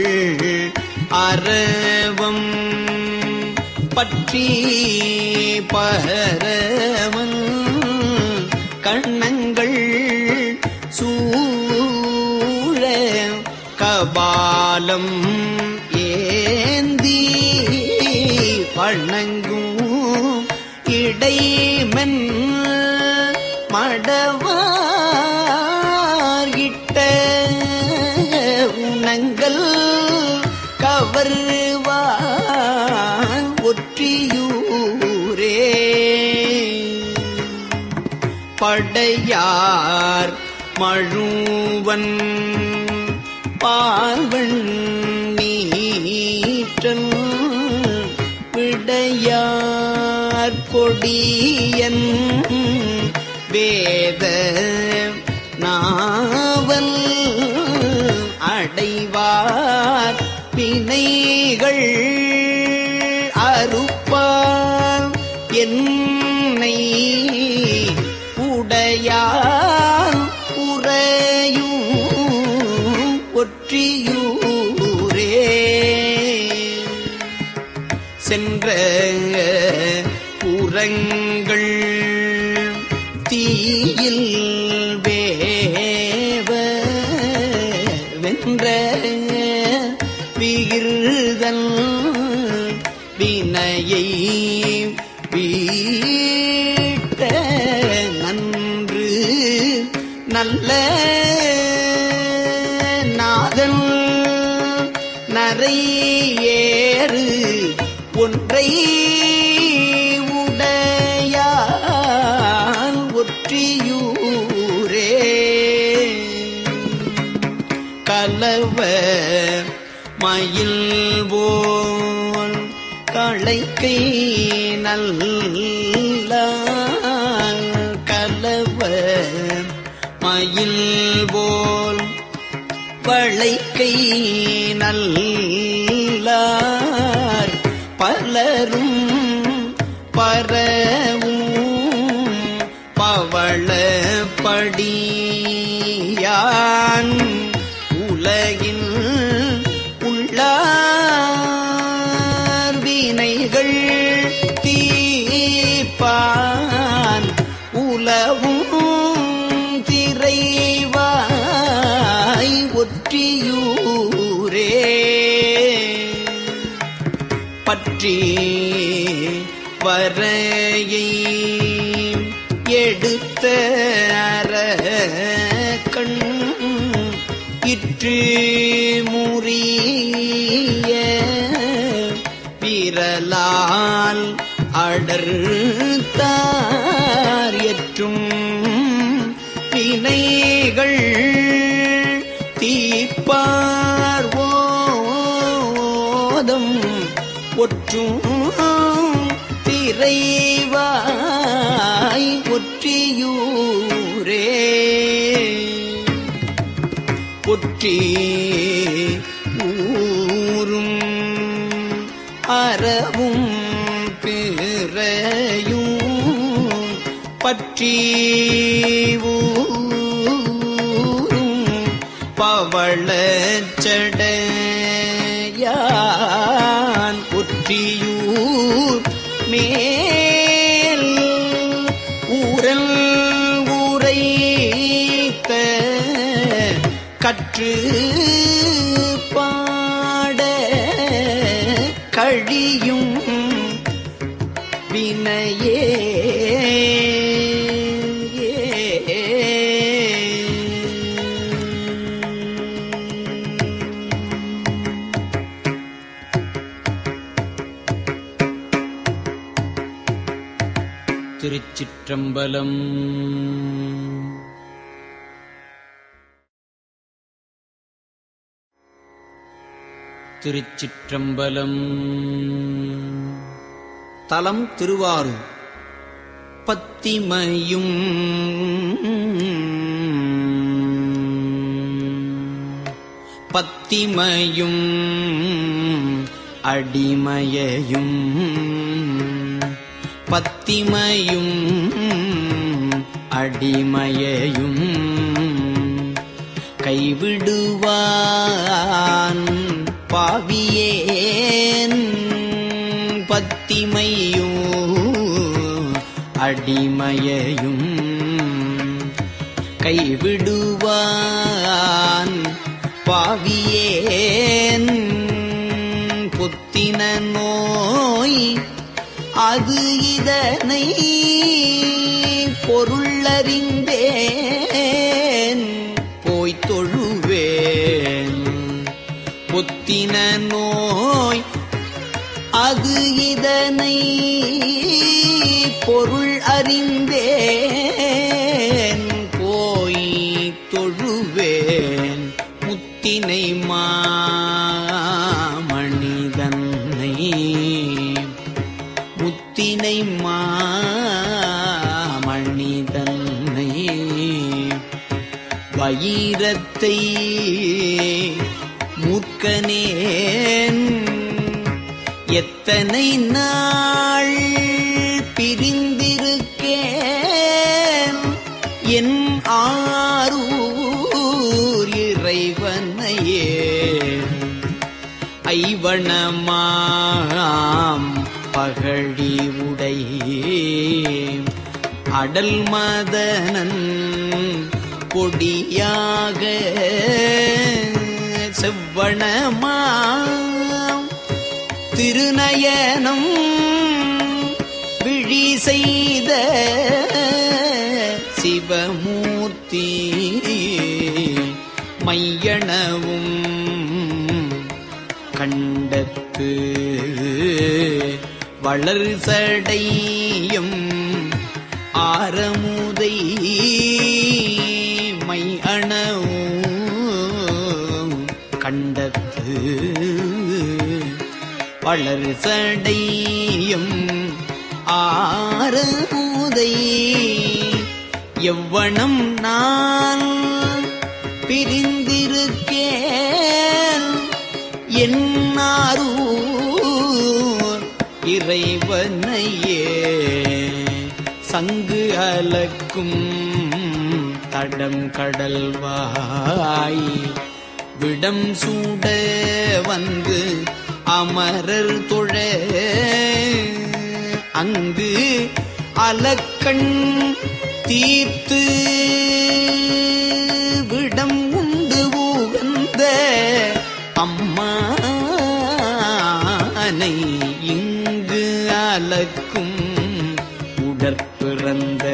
அரவம் பற்றி பரவன் கண்ணங்கள் சூழ கபாலம் ஏந்தி வணங்கும் இடைமென் மடவார்கிட்ட உணங்கள் கவர்வான் ஒற்றியூரே படையார் மழுவன் பார்வன் நீற்றன் விடையார் கொடியன் வேத நாவல் அடைவார் வினைகள் அறுப்பான் என்னை உடையான் உறையும் ஒற்றியூரே சென்ற புறங்கள் தீயில் வேவ வென்ற விகிருதல் வினையை வீட்ட நன்று நல்ல நாதன் நரையேறு ஒன்றை உடையான் ஒற்றியூரே கலவ மயில் போல் களைக்கை நல்ல கலவ மயில் போல் வளைக்கை நல்லார் பலரும் பரவும் பவளப்படியான் உலகின் உள்ளார் வினைகள் தீப்பான் உலவும் திரைவாய் ஒற்றியூரே பற்றி வரையை எடுத்த அரக்கண் இற்று முறிய விரலால் அடர்த்தார் எற்றும் வினைகள் தீப்பார்வோதம் ஒற்றும் திரைவாய் ஒற்றியூரே ஒற்றி ஊரும் அறவும் பிறையும் பற்றி ஊரும் பவளச்சடையான் ஒற்றியூர் மேல் ஊரல் உரைத்த கற்று பாட கழியும் வினையே திருச்சிற்றம்பலம் திருச்சிற்றம்பலம் தலம் திருவாரூர் பத்திமையும் பத்திமையும் அடிமையையும் பத்திமையும் அடிமையையும் கைவிடுவான் பாவியேன் பத்திமையும் அடிமையையும் கைவிடுவான் பாவியேன் புத்தின நோய் அது இதனை பொருளறிந்தேன் போய்த் தொழுவேன் புத்தின நோய் அது இதனை பொருள் அறிந்தேன் போய் தொழுவேன் முத்தினை மாமணிதன்னை முத்தினை மாமணிதன்னை வயிரத்தை மூர்க்கனேன் எத்தனை நாள் பிரிந்திருக்கேன் என் ஆரூர் இறைவனையே ஐவனமாம் பகழி உடை அடல் மதனன் கொடியாக செவ்வனமாம் திருநயனம் விழி செய்த சிவமூர்த்தி மையணவும் கண்டத்து வளர் சடையும் ஆரமுதை மை அணவும் கண்டத்து வளர் சடையும் ஆரமுதை எவ்வனம் நான் பிரிந்திருக்கேன் என்னாரூர் இறைவனையே சங்கு அலக்கும் தடம் கடல்வாய் விடம் சூட வந்து அமரர் தொழ அங்கு அலக்கண் தீர்த்து விடம் உண்டு உகந்த அம்மானை இங்கு அலக்கும் உடற்பிறந்த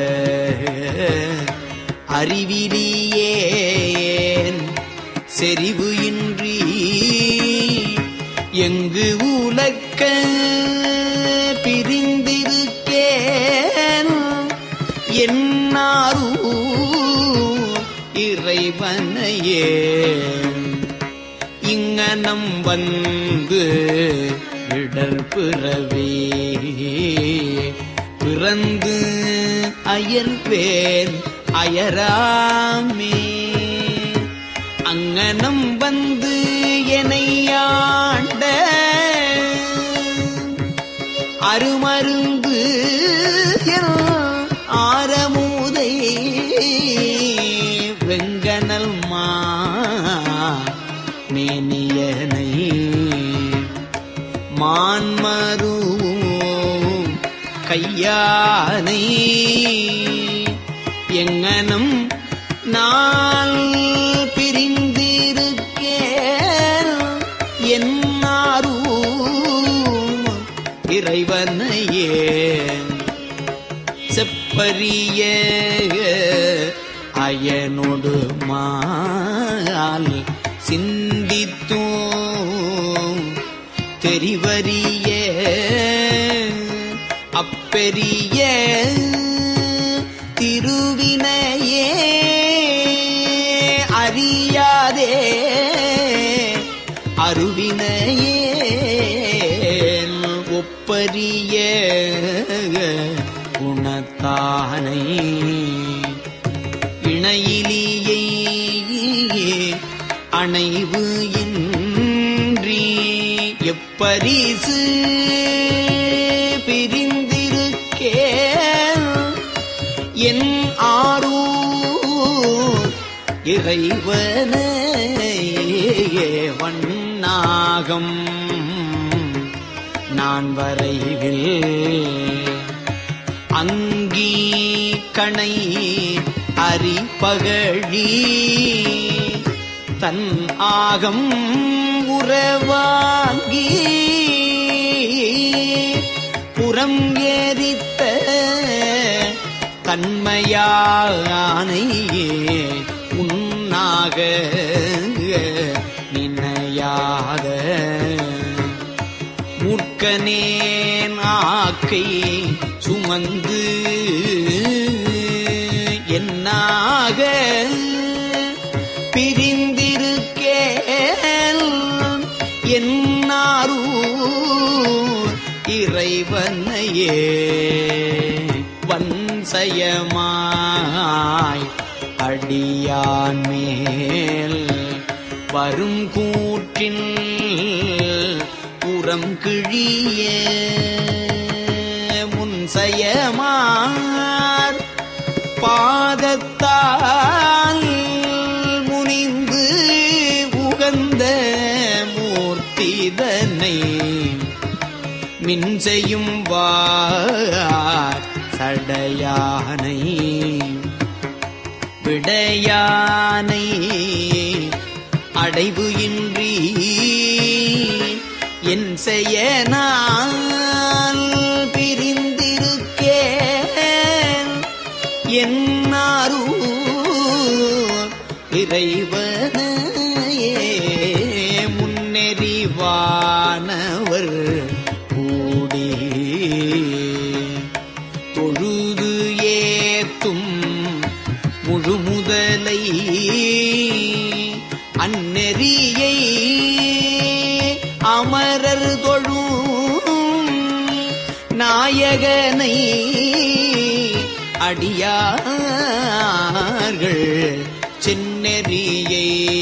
அறிவிலியேன் செறிவு இன்றி எங்கு உலக்க பிரிந்திருக்கேன் என்னாரூ இறைவனையே இங்கனம் வந்து இடர் பிறவே பிறந்து அயர்வேன் அயராமே அங்கனம் வந்து எனையாண்ட அருமருந்து என் ஆரமுதை வெங்கனல் மா மேனியனை மான்மருவும் கையானை எங்கனம் நான் பிரிந்திருக்கேன் என்னாரூ இறைவனையே செப்பரிய அயனொடு மால் சிந்தித்தோம் தெரிவரிய அப்பெரிய திருவினையே அறியாதே அருவினையே பெரிய குணத்தானை இணையிலியை அணைவு இன்றி எப்பரிசு பிரிந்திருக்கே என் ஆரூர் இறைவனே வண்ணாகம் நான் வரைவில் அங்கி கணை அரிபகழி தன் ஆகம் உறவாங்கி புறம் ஏறித்த தன்மையானையே உன்னாக நினையாத முட்கனேன் ஆக்கை சுமந்து என்னாக பிரிந்திருக்கேன் என்னாரூ இறைவனையே வன்சயமாய் அடியான் மேல் வரும் கூற்றின் புறம் கிழிய முன்சயமார் பாதத்தால் முனிந்து உகந்த மூர்த்திதனை மின் செய்யும் வார் சடையானை விடையானை அடைவு இன்றி என் செய்ய நான் பிரிந்திருக்கேன் என்னாரூர் இறைவனையே முன்னெறிவானவர் கூடி தொழுது ஏத்தும் முழுமுதலை அந்நெறியை அமரர் தொழும் நாயகனை அடியார்கள் செந்நெறியை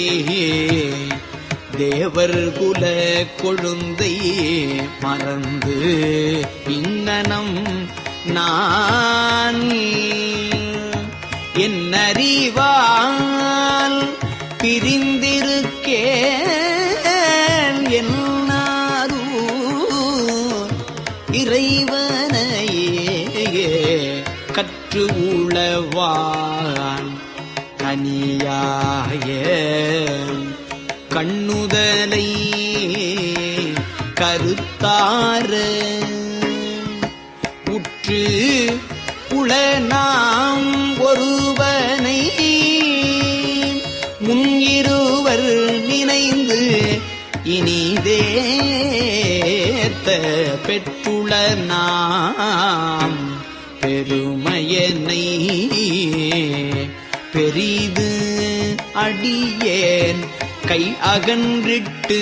தேவர் குல கொழுந்தை மறந்து இங்கனம் நான் என்னறிவால் பிரிந்திருக்கேன் என்னாரூர் இறைவனையே கற்று உளவான் கனியாய கண்ணுதலை கருத்தார உற்று உளநாம் ஒருவனை முன் இருவர் நினைந்து இனிதேத்த பெற்றுள நாம் பெருமையனை பெரிது அடியேன் கை அகன்றிட்டு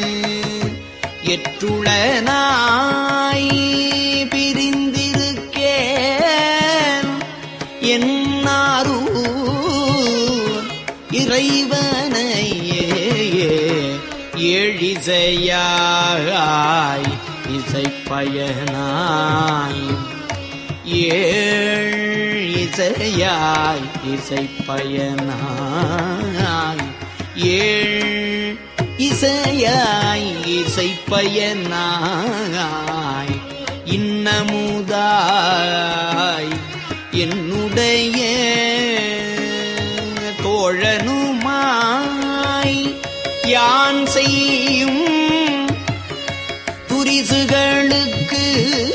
எற்றுள நாய் பிரிந்திருக்கேன் என்னாரூர் இறைவனையே ஏழிசையாய் இசைப்பயனாய் ஏழ் இசையாய் இசைப்பயனாய் ஏழ் இசையாய் இசைப்பயனாய் இன்னமுதாய் என்னுடைய தோழனுமாய் யான் செய்யும் துரிசுகளுக்கு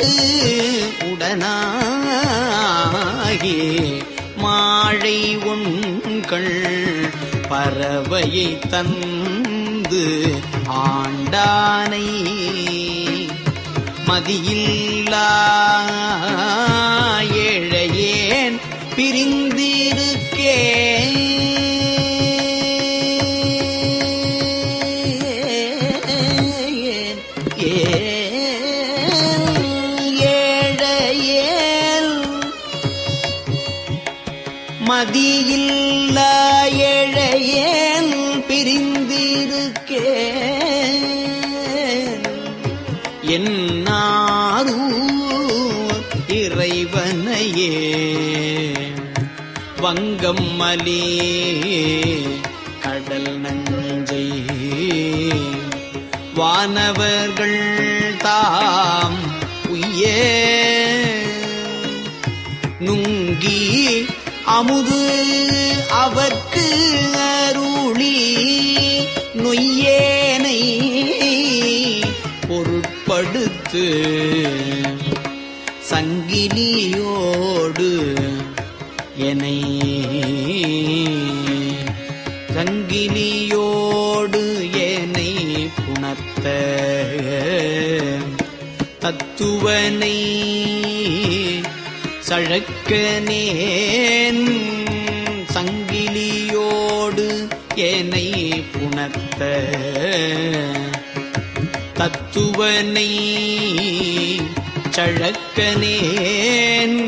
உடனாகி மாழை உண்கள் பறவையை தந்து ஆண்டானை மதியில்லா ஏழையேன் பிரிந்திருக்கேன் ஏன் மாலே கடல் நஞ்சை வானவர்கள் தாம் உய்ய நுங்கி அமுது அவர்க்கு அருளி நொய்யேனை பொருட்படுத்து சங்கிலியோடு என்னை சங்கிலியோடு என்னை புணர்த்த தத்துவனை சழக்கனேன் சங்கிலியோடு என்னை புணர்த்த தத்துவனை சழக்கனேன்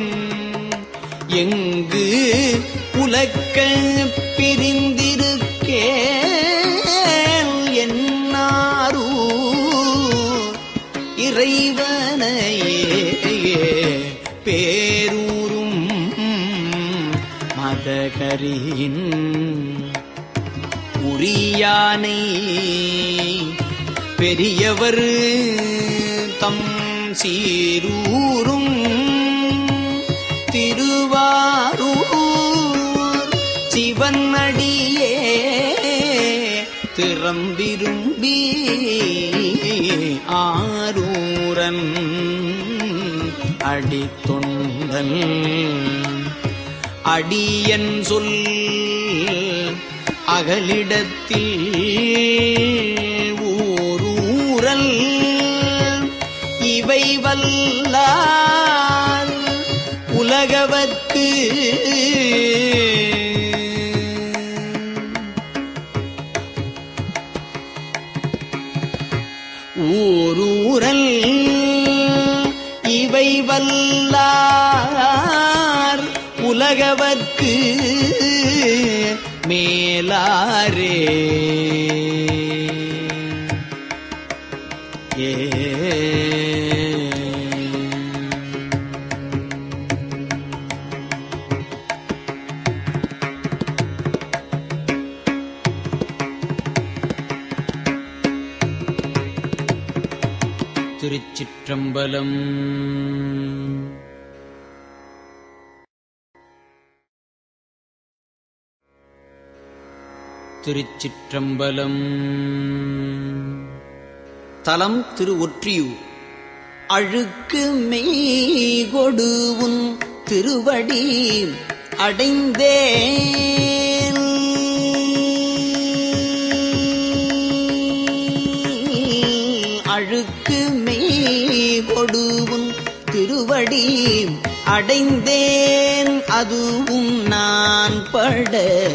எங்கு உலக்க பிரிந்திருக்கேன் என்னாரூ இறைவனையே பேரூரும் மதகரின் உரியானை பெரியவர் தம் சீரூரும் திருவாரூர் சிவனடியே திறம்பிரும்பி ஆரூரன் அடித்தொண்டல் அடியன் சொல் அகலிடத்தில் ஊரூரல் இவை வல்லார் உலகவர்க்கு ஊரூரல் இவை வல்லார் உலகவர்க்கு மேலாரே ஏ திருச்சிற்றம்பலம் திருச்சிற்றம்பலம் தலம் திரு ஒற்றியூர் அழுக்கு மெய் கொடுவுன் திருவடி அடைந்தேன் அழுக்கு மெய் கொடுவுன் திருவடி அடைந்தேன் அதுவும் நான் பட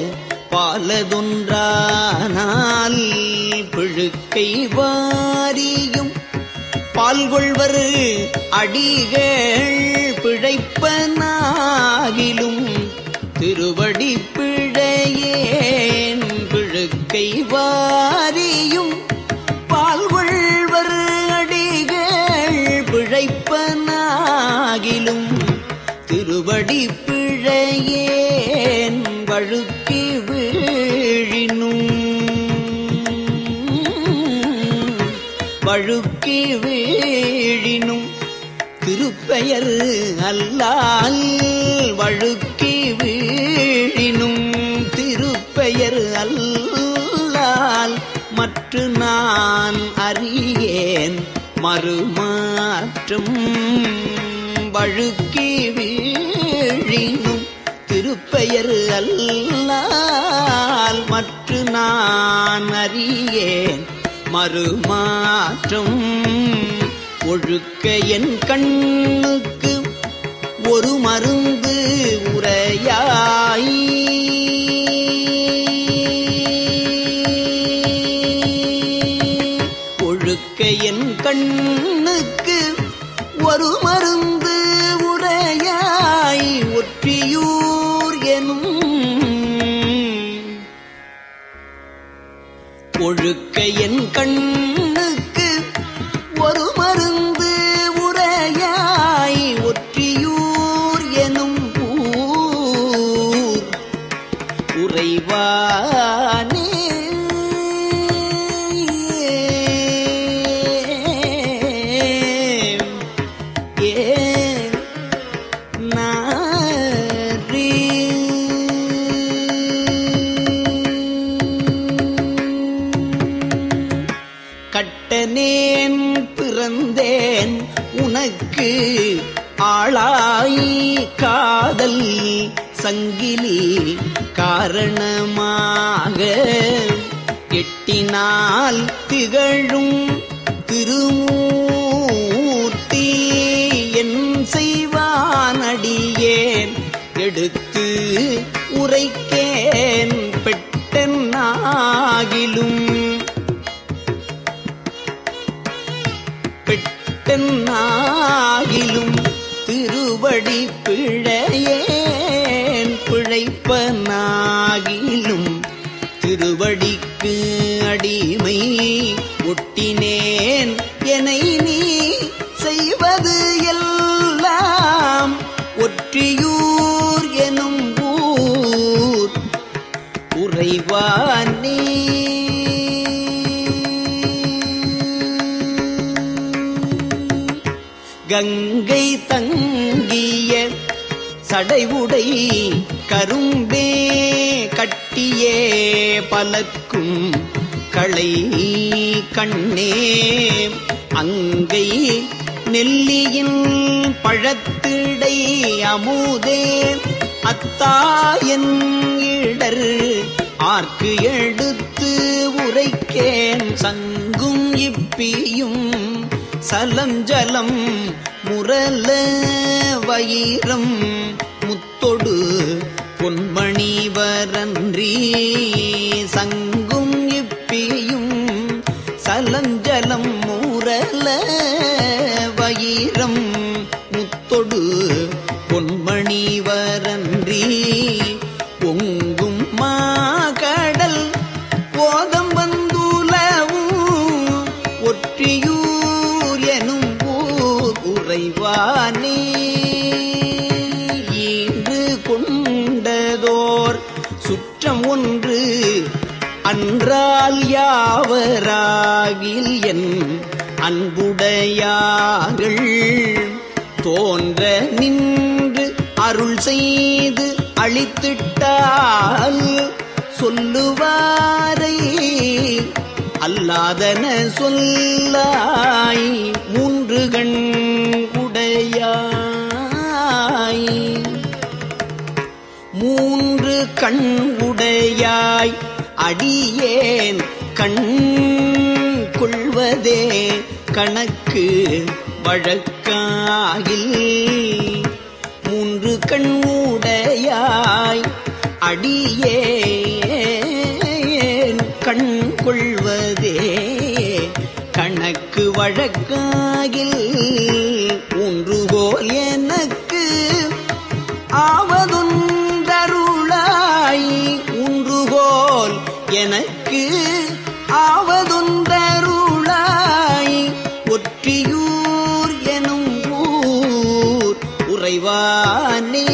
பாலதொன்றானால் பிழுக்கை வாரியும் பால்கொள்வர் அடிகள் பிழைப்பனாகிலும் திருவடி பிழையேன் பிழுக்கை வாரியும் பால்கொள்வர் அடிகள் பிழைப்பனாகிலும் திருவடி பிழையேன் வழுக்கி வீழினும் வழுக்கி வீழினும் திருப்பெயர் அல்லால் வழுக்கி வீழினும் திருப்பெயர் அல்லால் மற்ற நான் அறியேன் மறுமாற்றம் வழுக்கி வீழினும் திருப்பெயர் அல்லால் மற்ற நான் அறியேன் மறுமாற்றம் ஒழுக்க என் கண்ணுக்கு ஒரு மருந்து உரையாய் ஒழுக்க என் கண்ணுக்கு ஒரு மருந்து உரையாய் ஒற்றியூர் எனும் ஒழுக்க என் கண்ணுக்கு ஒரு மருந்து உரையாய் ஒற்றியூர் எனும் ஊர் உறைவானே ஏ நாரி கட்டனேன் பிறந்தேன் உனக்கு ஆளாய் காதல் சங்கிலி காரணமாக எட்டினால் திகழும் திருமூர்த்தி என் செய்வானடியேன் எடுத்து உரைக்கேன் பெட்டென்னாகிலும் பெட்டென்னாகிலும் திருவடி பிழையேன் பிழைப்பனாகிலும் திருவடிக்கு அடிமை ஒட்டினேன் எனை நீ செய்வது எல்லாம் ஒற்றியூர் எனும் ஊர் உறைவானே கங்கை தங்கிய சடைவுடை கரும்பே கட்டியே பலர்க்கும் களை கண்ணே அங்கை நெல்லியின் பழத்திடை அமுதே அத்தாயன் இடர் ஆர்க்கு எடுத்து உரைக்கேன் சங்கும் இப்பியும் சலஞ்சலம் முரல வயிரம் முத்தொடு பொன்மணி வரன்றி சங்கும் இப்பியும் சலஞ்சலம் முரல வயிரம் முத்தொடு பொன்மணி வரன்றி பொங்கும் மாகடல் போதம் வந்துலவும் ஒற்றியூர் எனும் ஊர் உறைவானே ஈன்று கொண்டதோர் சுற்றம் ஒன்று அன்றால் யாவராகில் என் அன்புடையார்கள் தோன்ற நின்று அருள் செய்து அழித்திட்டால் சொல்லுவாரை அல்லாதன சொல்லாய் மூன்று கண் உடையாய் மூன்று கண் உடையாய் அடியேன் கண் கொள்வதே கணக்கு வழக்காகில் மூன்று கண் உடையாய் அடியேன் கண் கொள்வதே கணக்கு வழக்காகில் ஒன்றுகோல் எனக்கு ஆவதுந்தருளாய் உன்றுகோல் எனக்கு ஆவதுந்தருளாய் ஒற்றியூர் எனும் ஊர் உறைவானே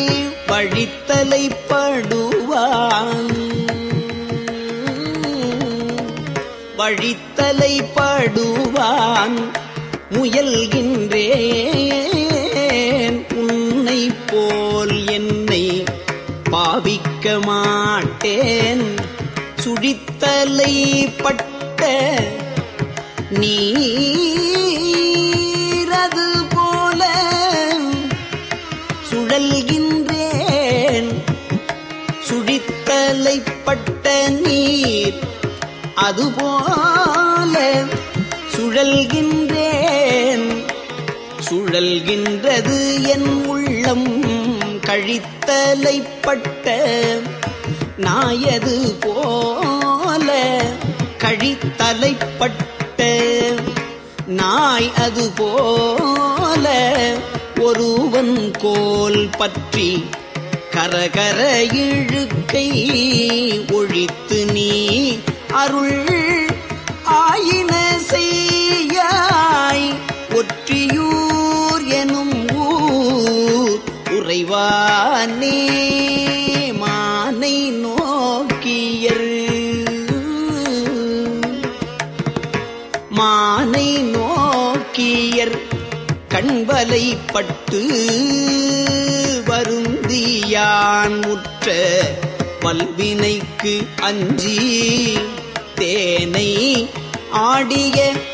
வழித்தலைப்படுவான் வழித்தலைப்படுவான் முயல்கின்றேன் உன்னை போல் என்னை பாவிக்க மாட்டேன் சுழித்தலைப்பட்ட நீரது போல சுழல்கின்றேன் சுழித்தலைப்பட்ட நீர் அதுபோல சுழல்கின்றேன் சுழல்கின்றது என் உள்ளம் கழித்தலைப்பட்ட நாயது போல கழித்தலைப்பட்ட நாய் அது போல ஒருவன் கோல் பற்றி கரகர இழுக்கை ஒழித்து நீ அருள் ஆயின செய்யாய் ஒற்றியூர் எனும் ஊர் உறைவானே மானை நோ வலைப்பட்டு வருந்தியான் முற்ற வல்வினைக்கு அஞ்சி தேனை ஆடிய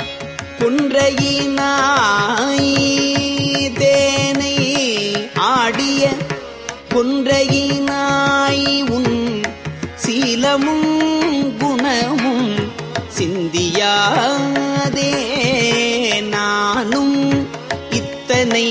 கொன்றையினாய் தேனை ஆடிய கொன்றையினாய் உன் சீலமும் குணமும் சிந்தியாதே நானும் இத்தனை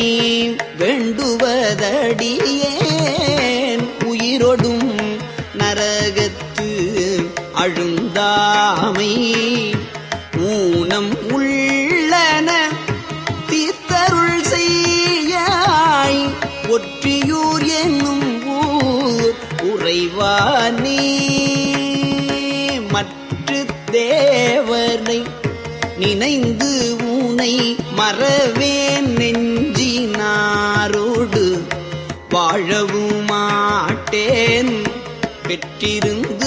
வேண்டுவதடியேன் உயிரொடும் நரகத்து அழுந்தாமை ஊனம் உள்ளன தீர்த்தருள் செய்யாய் ஒற்றியூர் என்னும் ஊர் உறைவானே மற்ற தேவனை நினைந்து ஊனை மறவேன் நெஞ்சினாரோடு வாழவும் மாட்டேன் பெற்றிருந்து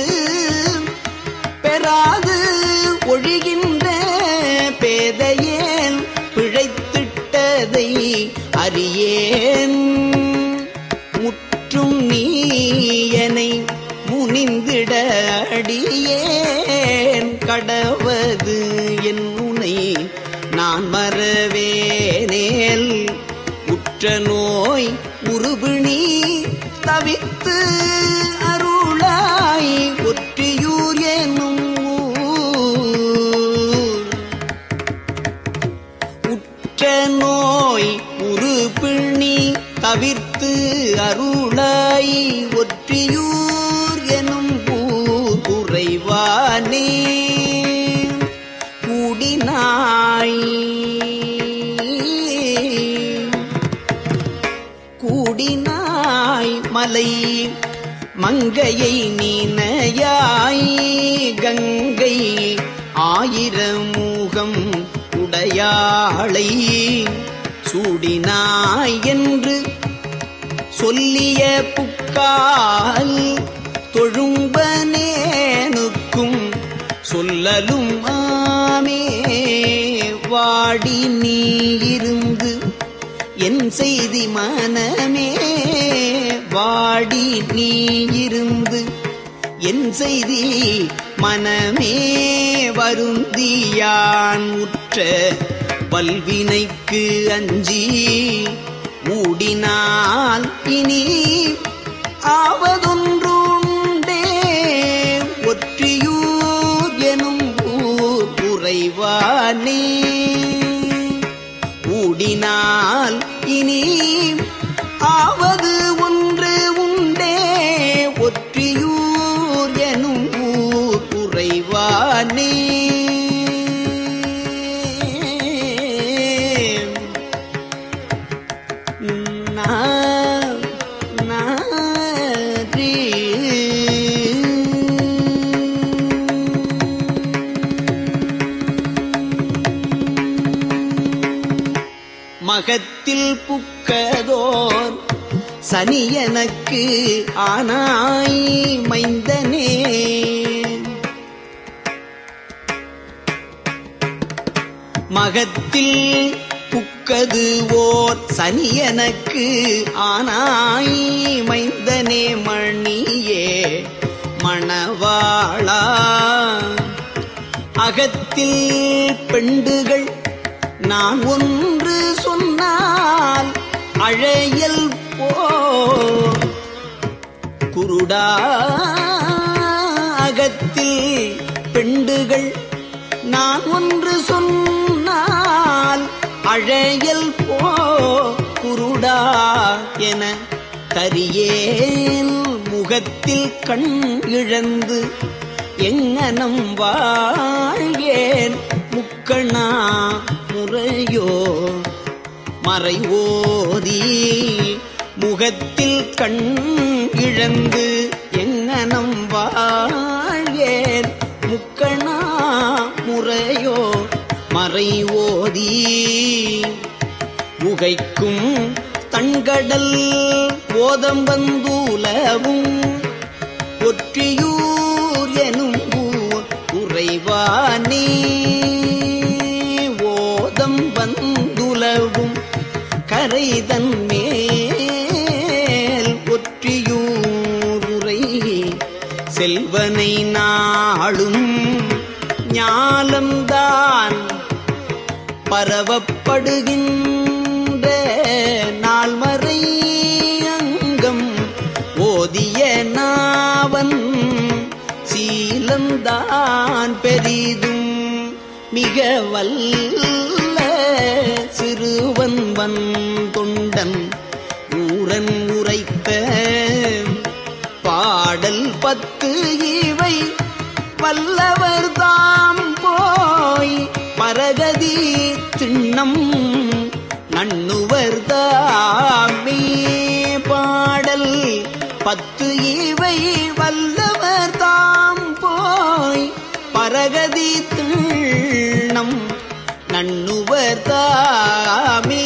பெறாது ஒழிகின்ற பேதையேன் பிழைத்திட்டதை அறியேன் முற்றும் நீயனை முனிந்திட அடியேன் கடவது என் உனை நான் மறவேனேல் உற்ற நோய் உருபிணி தவித்து அருளாய் ஒற்றியூர் என்னும் ஊர் உற்ற நோய் உருபிணி தவிர்த்து அருளாய் ஒற்றியூர் எனும் ஊர் உறைவானே கூடினாய் கூடினாய் மலை மங்கையை நீனையாய் கங்கை ஆயிரமுகம் உடையாளை சூடினாய் என்று சொல்லிய புக்கால் தொழும்பனேனுக்கும் சொல்லலும் ஆமே வாடி நீ இருந்து என் செய்தி மனமே வாடி நீ இருந்து என் செய்தி மனமே வருந்தியான் உற்ற வல்வினைக்கு அஞ்சி மூடினால் இனி ஆவதொன்றுண்டே ஒற்றியூர் எனும் ஊர் உறைவானே ஊடினால் இனி ஆவது ஒன்று உண்டே ஒற்றியூர் எனும் ஊர் உறைவானே நா நாரி மகத்தில் புக்கதோர் சனி எனக்கு ஆனாய் மைந்தனே மகத்தில் புக்கது ஓர் சனி எனக்கு ஆனாய் மைந்தனே மணியே மணவாளா அகத்தில் பெண்டுகள் நான் ஒன்று சொன்னால் அழையல் போ குருடா அகத்தில் பெண்டுகள் நான் ஒன்று சொன்னால் அழையல் போ குருடா என கரியேல் முகத்தில் கண் இழந்து எங்கனம் வாழ்கேன் முக்கணா முறையோ மறைவோதி முகத்தில் கண் இழந்து எங்கனம் வாழ்கேன் முக்கணா முறையோ மறைவோதி உகைக்கும் தன்கடல் ஓதம் வந்துலவும் ஒற்றியூர் எனும் ஊர் உறைவானே ஓதம் வந்துலவும் செல்வனை நாளும் ஞாலம்தான் பரவப்படுகின்ற நால்மறை அங்கம் ஓதிய நாவன் சீலம்தான் பெரிதும் மிக வல்ல சிறுவன் வன் தொண்டன் ஊரன் உரைத்த பாடல் பத்து இவை வல்லவர் தாம் போய் பரகதி திண்ணம் நண்ணுவர் தாமே பாடல் பத்து இவை வல்லவர் தாம் போய் பரகதி திண்ணம் நண்ணுவர் தாமே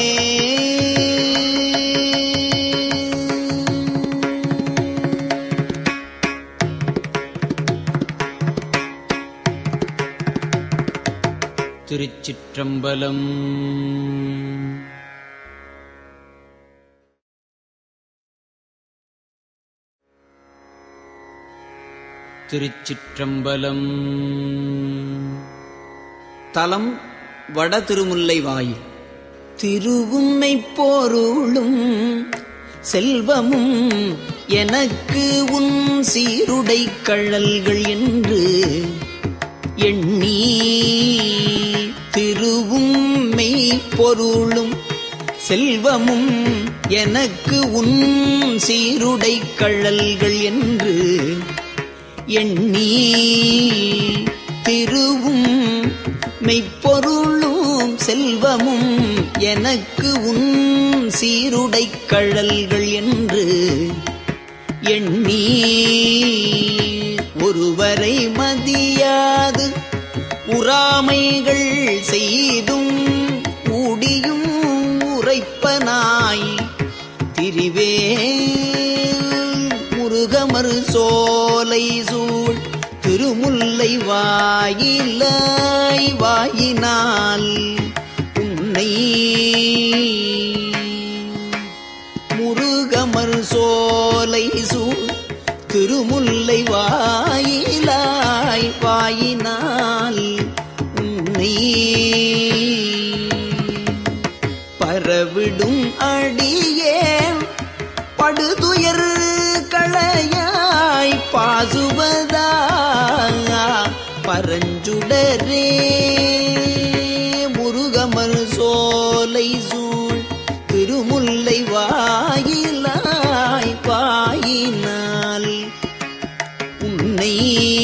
திருச்சிற்றம்பலம் திருச்சிற்றம்பலம் தலம் வட திருமுல்லை வாயில் திருவுன்னை பொருளும் செல்வமும் எனக்கு உன் சீருடை கழல்கள் என்று எண்ணி திருவும் மெய்ப்பொருளும் செல்வமும் எனக்கு உன் சீருடை கழல்கள் என்று எண்ணி திருவும் மெய்ப்பொருளும் செல்வமும் எனக்கு உன் சீருடை கழல்கள் என்று எண்ணி ஒருவரை மதியாது உறாமைகள் செய்தும் ஊடியும் உரைப்பனாய் திரிவேல் முருகமறு சோலை சூழ் திருமுல்லை வாயிலாய் வாயினால் உன்னை முருகமர் சோலை சூழ் திருமுல்லை வாயிலாய் வாயினால் உன்னை பரவிடும் அடியேன் படுதுயர் களையாய் பாசுவதா பரஞ்சுடரே முருகமர் சோலை சூழ் திருமுல்லை வாயிலாய் வாயினால் உன்னை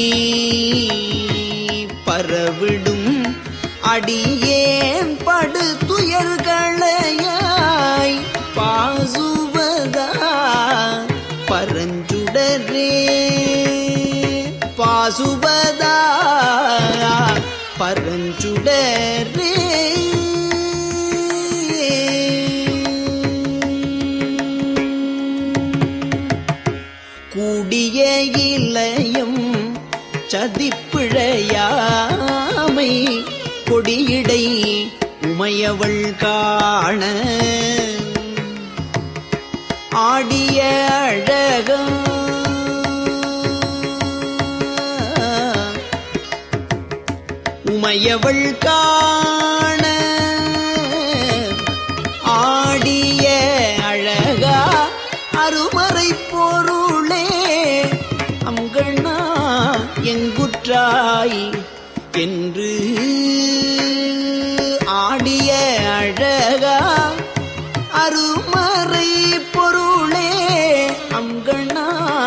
பரவிடும் அடியேன் படு துயர்களையாய் பாசுவதா பரஞ்சுடரே பாசுவதா பரஞ்சுடரே கூடிய இளையம் சதிப்பிழையாமை கொடியிடை உமையவள் காண ஆடிய அழகா உமையவள் காண ஆடிய அழகா அருமறை பொருளே அங்கண்ணா எங்குற்றாய் என்று ஆடிய அழகா அருமறை பொருளே அங்கண்ணா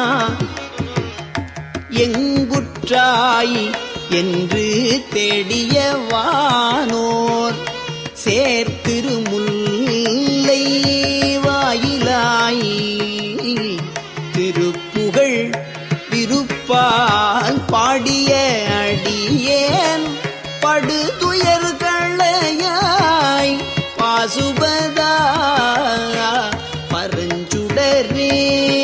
எங்குற்றாய் என்று தேடிய வானோர் சேர்த்திருமுல்லை வாயிலாய் திருப்புகழ் விருப்பால் பாடிய அடியேன் படுதுயர்களையாய் பாசுபதா பரஞ்சுடரே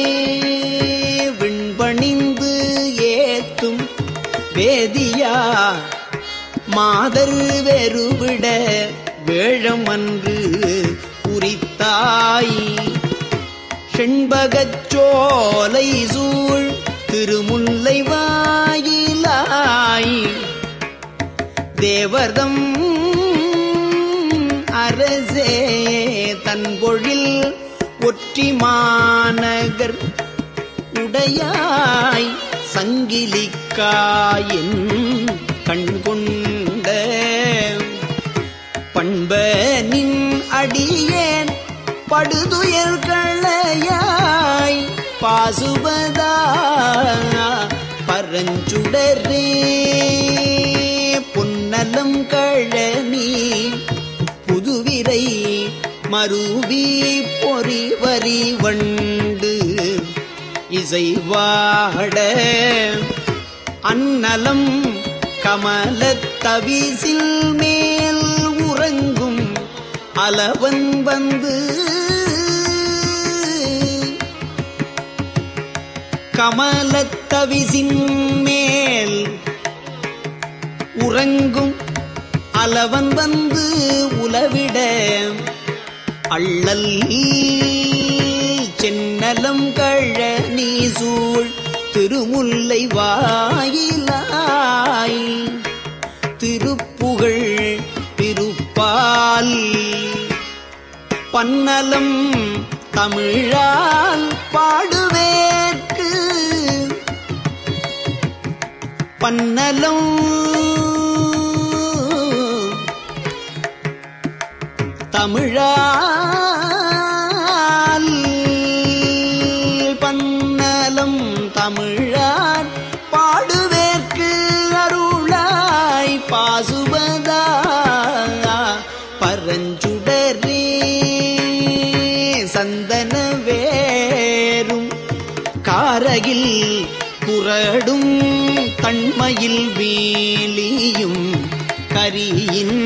விண்பணிந்து ஏத்தும் வேதியா மாதர் வெறுவிட வேழம் அன்று குறித்தாய் செண்பகச் சோலை சூழ் திருமுல்லை வாயிலாய் தேவர்தம் அரசே தன்பொழில் ஒற்றி மாநகர் உடையாய் சங்கிலிக்காயின் கண்கொண்ட பண்பனின் அடியேன் படுதுயர் களையாய் பாசுபதா பரஞ்சுடரே பொன்னலம் கழனி புதுவிரை மருவி பொறிவரி வண்டு இசைவாட அன்னலம் கமலத் தவிசில் மேல் உறங்கும் அலவன் வந்து கமலத் தவிசின் மேல் உறங்கும் அலவன் வந்து உலவிட அள்ளல் சென்னலம் கழனி சூழ் திருமுல்லை வாயிலாய் திருப்புகழ் திருப்பால் பன்னலம் தமிழால் பாடுவேற்கு பன்னலம் தமிழால் பன்னலம் தமிழால் பாடுவேற்கு அருளாய் பாசுபதா பரஞ்சுடரே சந்தன வேரும் காரகில் குரடும் தன்மையில் வீலியும் கரியின்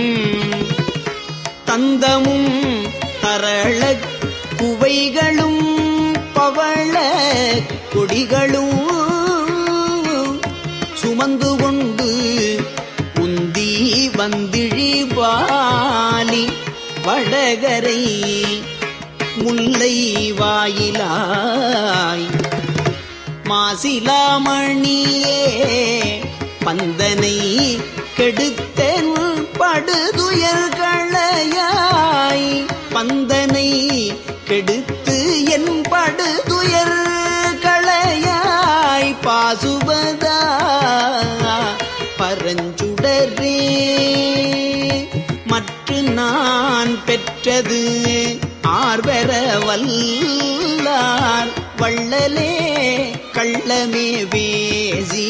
தந்தமும் தரள குவைகளும் பவள கொடிகளும் சுமந்து கொண்டு உந்தி வந்திழி வாலி வடகரை முல்லை வாயிலாய் மாசிலாமணியே பந்தனை கெடுத்தன் படுதுயர் களையாய் பந்தனை கெடுத்து என் படுதுயர் களையாய் பாசுபதா பரஞ்சுடரே மற்ற நான் பெற்றது ஆர்வர வல்லார் வள்ளலே கள்ளமே பேசி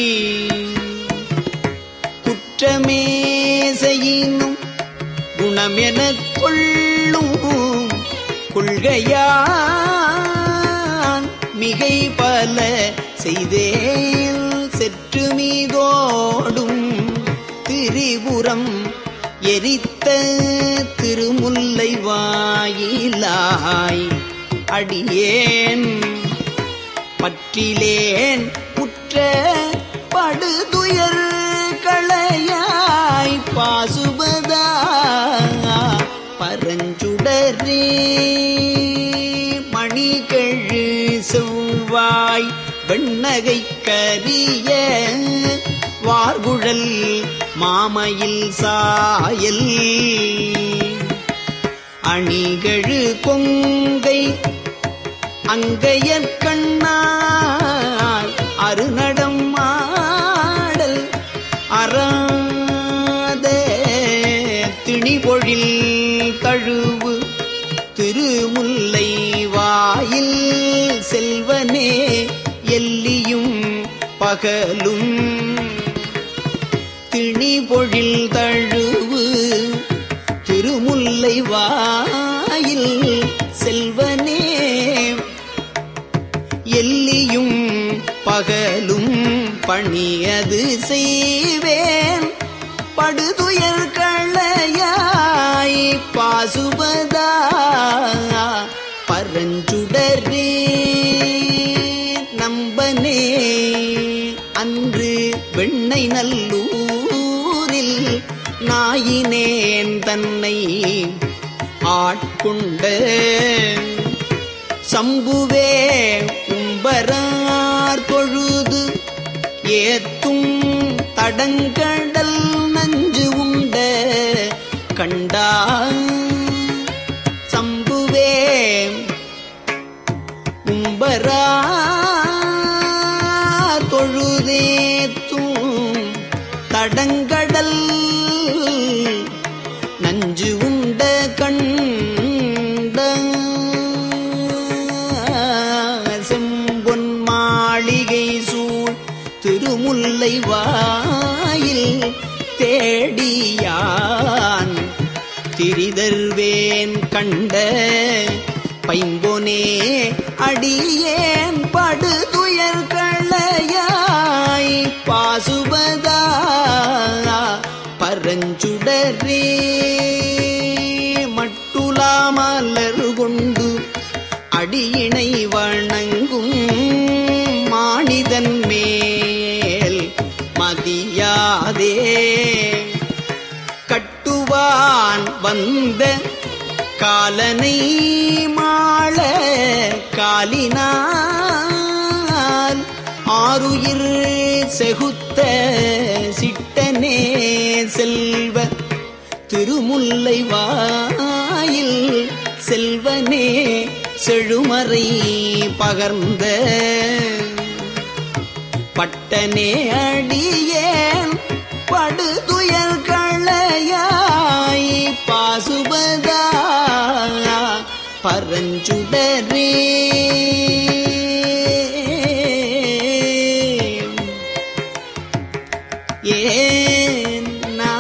குற்றமே செய்யினும் குணமெனக் கொள்ளும் கொள்கையான் மிகை பல செய்தேல் செற்று மீதோடும் திரிபுரம் எரித்த திருமுல்லை வாயிலாய் அடியேன் பற்றிலேன் குற்ற படுதுயர் களையாய் பாசுபதா பரஞ்சுடரே மணிகழு செவ்வாய் வெண்ணகை கரிய வார்குழல் மாமையில் சாயல் அணிகழு கொங்கை அங்கையற் கண்ணார் அருநடம் ஆடல் அறாத திணிபொழில் தழுவு திருமுல்லை வாயில் செல்வனே எல்லியும் பகலும் திணிபொழில் தழுவு திருமுல்லை வாயில் செல்வனே எல்லியும் பகலும் பணியது செய்வேன் படுதுயர் களையாய் பாசுபதா பரஞ்சுடரே நம்பனே அன்று வெண்ணை நல்லூரில் நாயினேன் தன்னை ஆட்கொண்ட சம்புவே உம்பரார் தடங்கடல் நஞ்சு உண்ட கண்டா சம்புவே உம்பரா தொழுதேத்தும் தடங்கடல் நஞ்சு உண்ட கண்ட செம்பொன் மாளிகை சூழ் திருமுல்லை வாயில் தேடியான் திரிதர்வேன் கண்ட பைம்பொனே அடியேன் படுதுயர் களையாய் பாசுபதா பரஞ்சுடரே மட்டுலாமலர் கொண்டு அடியினை வணங்கும் மானிதன் மேல் மதியாதே கட்டுவான் வந்த காலனை மாள காலினால் ஆருயிர் செகுத்த சிட்டனே செல்வ திருமுல்லை வாயில் செல்வனே செழுமறை பகர்ந்த பட்டனே அடியேன் படுதுயர் களையாய் பாசுபதா பரஞ்சுடரே ஏன்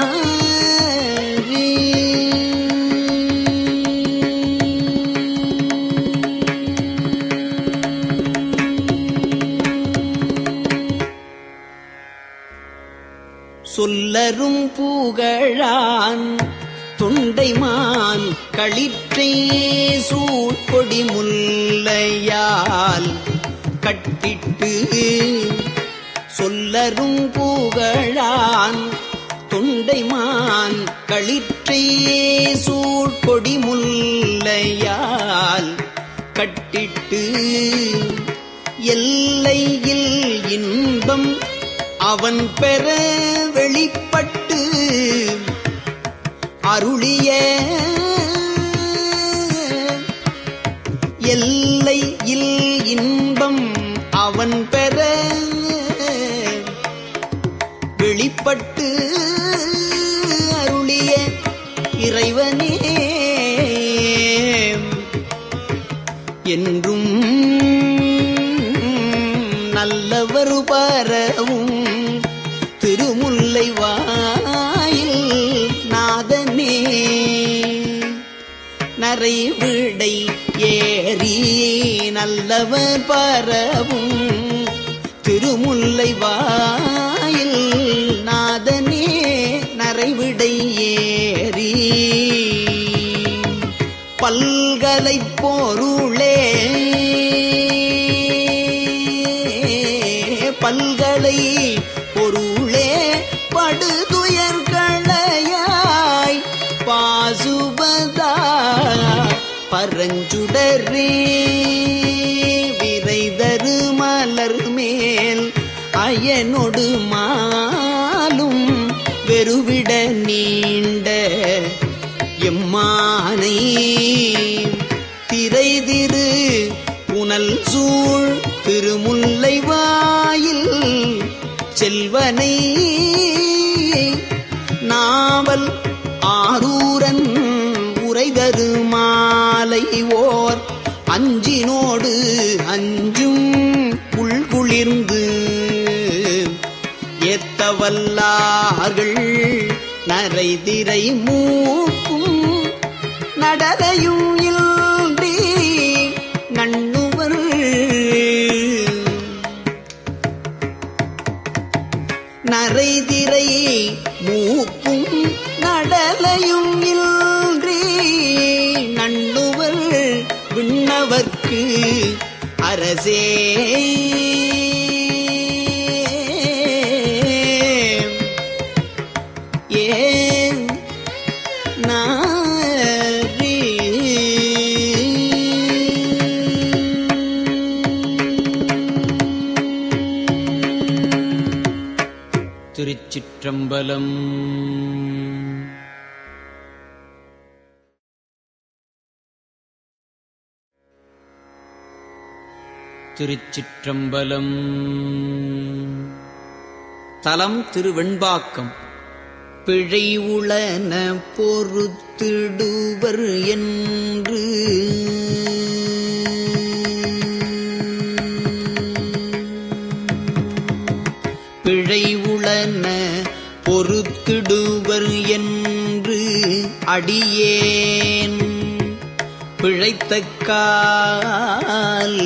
நாரி சொல்லரும் புகழான் தொண்டைமான் களிற்றை சூட்கொடி முல்லையால் கட்டிட்டு சொல்லரும் புகழான் தொண்டைமான் களிற்றை சூட்கொடி முல்லையால் கட்டிட்டு எல்லையில் இன்பம் அவன் பெற வெளிப்பட்டு அருளிய எல்லையில் இன்பம் அவன் பெற வெளிப்பட்டு அருளிய இறைவனே என்றும் நல்லவர் பரவும் திருமுல்லை வாயில் நாதனே நரை விடை ஏறி நல்லவர் பரவும் திருமுல்லை வாயில் நாதனே நரைவிடை ஏறி பல்கலை பொருளே பல்கலை பொருளே படுதுயர் களையாய் பாசுபதா பரஞ்சுடரே விரைதரு மலர் மேல் அயனொடு மாலும் வெறுவிட நீண்ட எம்மானை திரைதிரு புனல் சூழ் திருமுல்லை வாயில் செல்வனை நாவல் ஆரூரன் உரைதரு மாலை ஓர் அஞ்சினோடு அஞ்சும் உள்குளிர்ந்து ஏத்தவல்லார்கள் நரைதிரை மூக்கும் நடலையும் இல்றி நண்ணுவர் நரைதிரை மூக்கும் நடலையும் இல்றி நண்ணுவர் விண்ணவர்க்கு அரசே ஏன் நாரி திருச்சிற்றம்பலம் திருச்சிற்றம்பலம் தலம் திருவெண்பாக்கம் பிழை உளன பொறுத்திடுவர் என்று பிழை உளன பொறுத்திடுவர் என்று அடியேன் பிழைத்தக்கால்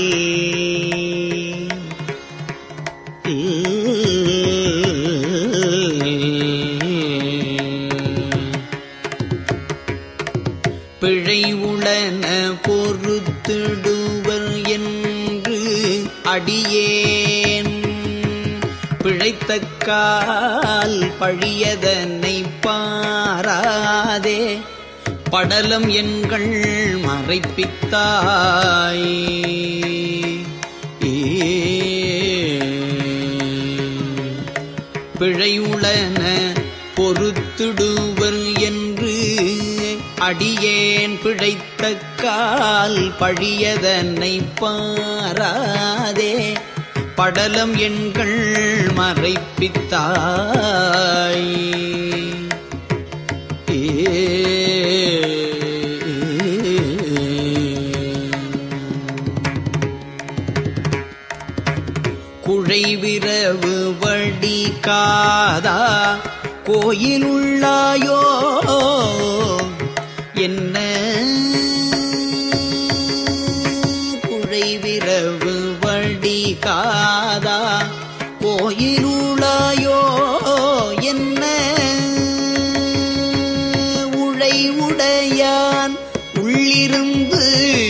பிழை உளன பொறுத்திடுவர் என்று அடியேன் பிழைத்தக்கால் பழியதனை பாராதே படலம் எண்கள் மறைப்பித்தாய் பிழை உளன பொறுத்திடுவர் என்று அடியேன் பிழைத்தக்கால் பழியதனை பாராதே படலம் எண்கள் மறைப்பித்தாய் குழைவிரவு வடி காதா கோயிலுள்ளாயோ என்ன குழைவிரவு வடி காதா கோயிலுள்ளாயோ என்ன உழை உடையான் உள்ளிருந்து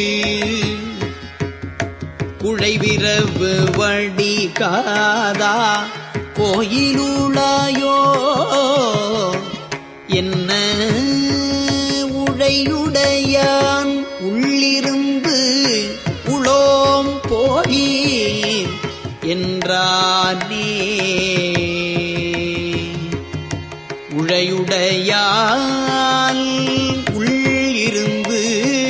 குழைவிரவு வடி காதா கோயிலுளாயோ என்ன உழையுடையான் உள்ளிருந்து உளோம் போகி என்றானே உழையுடையான் உள்ளிருந்து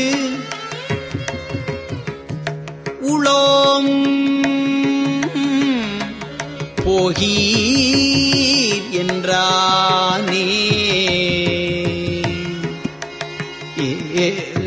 உளோம் போகீர் என்றானே ஏ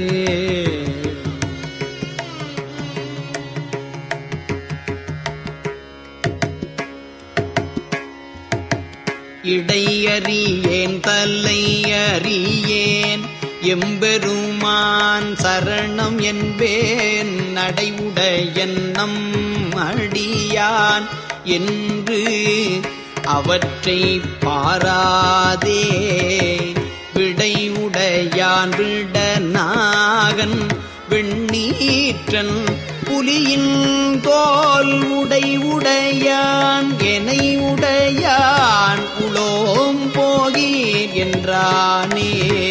இடையறியேன் தலை அறியேன் எம்பெருமான் சரணம் என்பேன் நடைவுடையன்னம் அடியான் என்று அவற்றை பாராதே விடையுடையான் விடநாகன் வெண்ணீற்றன் புலியின் தோல் உடை உடையான் எனை உடையான் உளோம் போகீர் என்றானே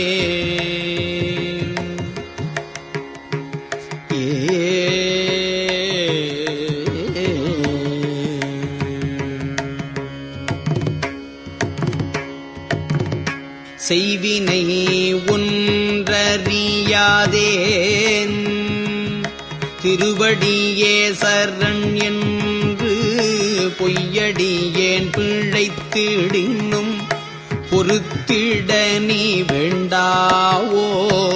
செய்வினை ஒன்றறியாதேன் திருவடியே சரண் என்று பொய்யடியேன் பிழைத்திடினும் பொறுத்திட நீ வேண்டாவோ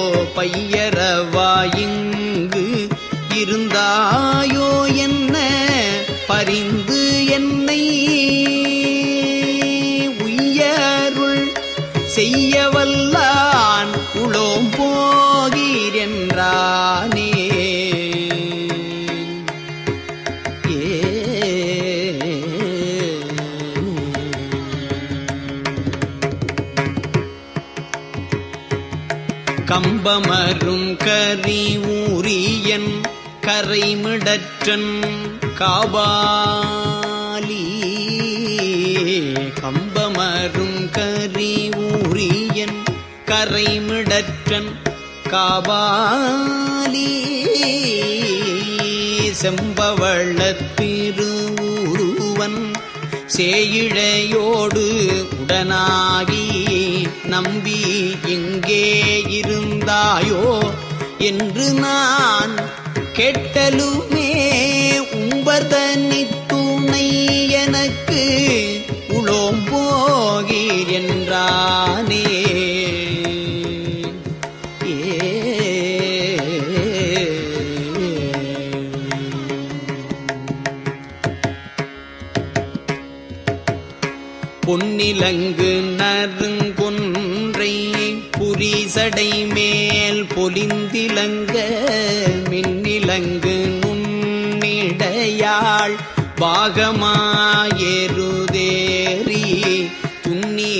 பையரவாயிங்கு இருந்தாயோ என்ன பரிந்து என்னை உய்யருள் செய்யவல்லான் உளோம் போகிறென்றானே கம்பமரும் கரி ஊரியன் கரைமிடற்றன் காபாலி கம்பமரும் கரி ஊரியன் கரைமிடற்றன் காபாலி செம்பவள திருவுருவன் சேயிழையோடு உடனாகி நம்பி எங்கே இருந்தாயோ என்று நான் கெட்டலுமே உம்பதனி துணை எனக்கு உளோம் போகீர் என்றானே பொன்னிலங்கு நறுங்கொன்றை புரிசடை மேல் பொலிந்திலங்க மின்னிலங்கு நுண்ணிடையாள் பாகமாயெருதேறி துண்ணி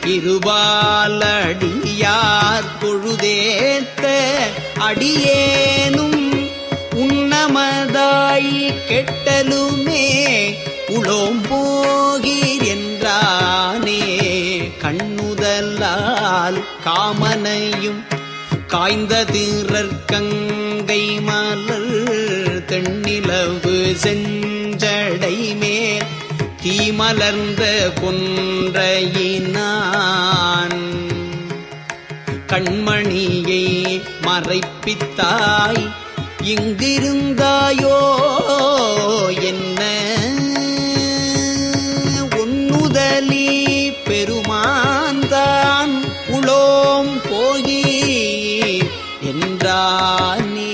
இருபாலடியார் பொழுதேத்த அடியேனும் உன்னமதாய் கெட்டலுமே உளோம் போகீர் என்றானே கண்ணுதலால் காமனையும் காய்ந்த தீரற்கங்கை மலர் தென்னிலவு செஞ்சடை மேல் தீமலர்ந்த கொன்றையினான் கண்மணியை மறைப்பித்தாய் இங்கிருந்தாயோ என்ன ஒன்னுதலி பெருமான்தான் உளோம் போகி என்றானே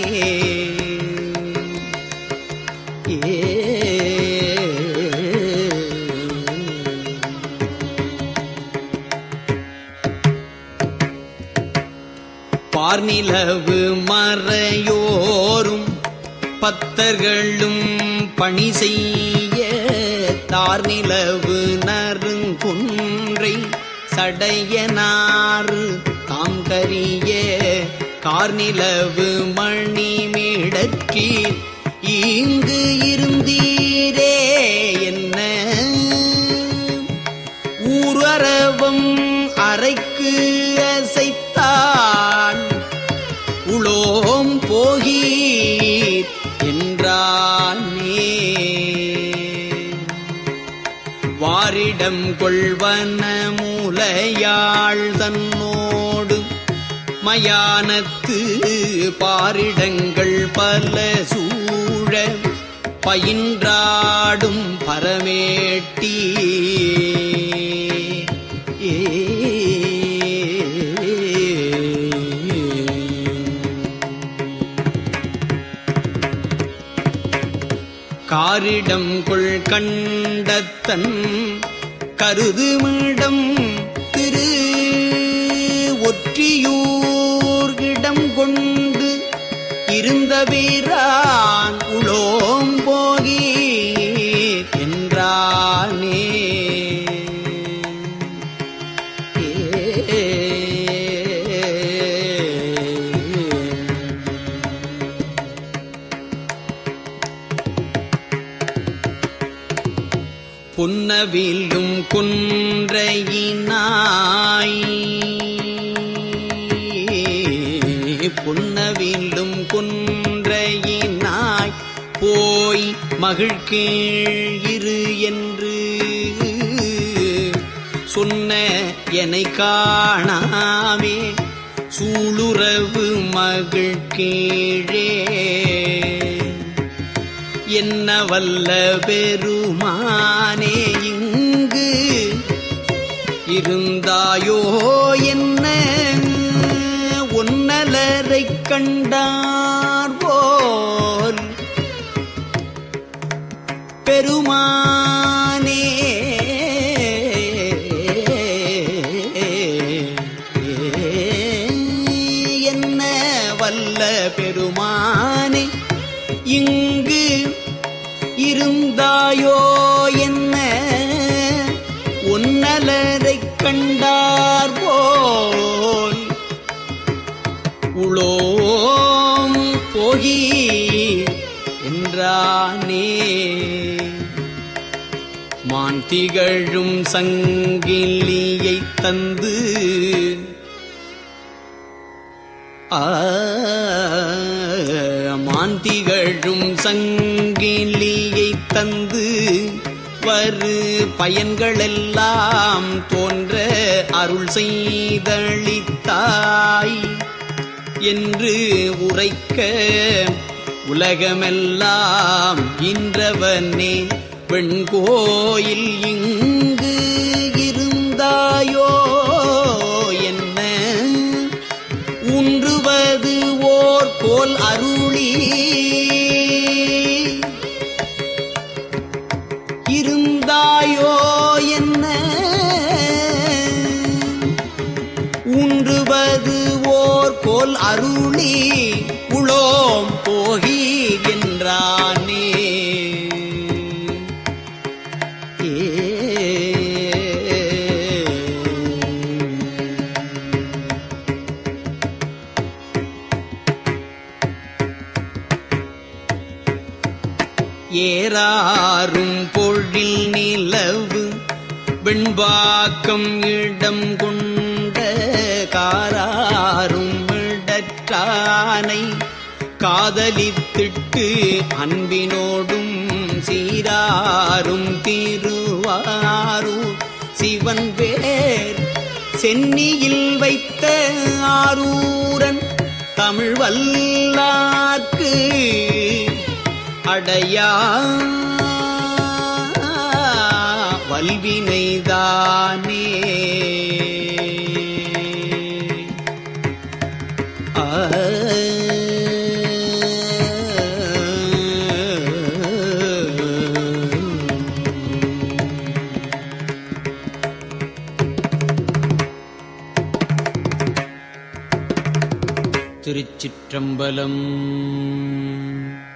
ஏ பார்நிலவு மறையோரும் பத்தர்களும் பணி செய்ய தார்நிலவு நறுங்குன்றை சடையனாறு தாம் கரிய கார்நிலவு மணிமிடற்றீர் இங்கு இருந்தீரே என்ன ஊரவம் அறைக்கு அசைத்தான் உளோம் போகீர் என்றானே வாரிடம் கொள்வன மூலையாள் தன்னோடு மயானத்து பாரிடங்கள் பல சூழ பயின்றாடும் பரமேட்டி காரிடம் கொள் கண்டத்தன் கருதுமிடம் திரு ஒற்றியூர்கிடம் கொண்டு இருந்த வீரான் உளோம் போகி என்றானே புன்னவிலும் குன்றையினாய் புன்னவிலும் குன்றையினாய் போய் மகிழ்கீழ் இரு என்று சொன்ன என்னை காணாமே சூளுறவு மகிழ்கீழே என்ன வல்ல பெருமானே இங்கு இருந்தாயோ என்ன ஒன்னலரைக் கண்டார் போல் பெருமானே என்ன வல்ல பெருமானே இங்கு இருந்தாயோ என்ன உன்னலரைக் கண்டார் போல் உளோம் போகி என்றானே மான் திகழும் சங்கிலியைத் தந்து ஆ, மான் திகழும் சங்கிலியைத் தந்து வரு பயன்களெல்லாம் தோன்ற அருள் செய்தளித்தாய் என்று உரைக்க உலகமெல்லாம் இன்றவனே வெண்கோயில் இங்கு இருந்தாயோ என்ன உன்றுவது ஓர் போல் அருளி இருந்தாயோ என்ன உன்றுவது ஓர் போல் அருளி உளோம் போகி என்றானே ஏறாரும் பொழில் நிலவு வெண்பாக்கம் இடம் கொண்ட காராரும் இடற்றானை காதலித்திட்டு அன்பினோடும் சீராரும் திருவாரூர் சிவன் பேர் சென்னியில் வைத்த ஆரூரன் தமிழ் வல்லார்க்கு அடையா வல்வினைதானே ஆ திருச்சிற்றம்பலம்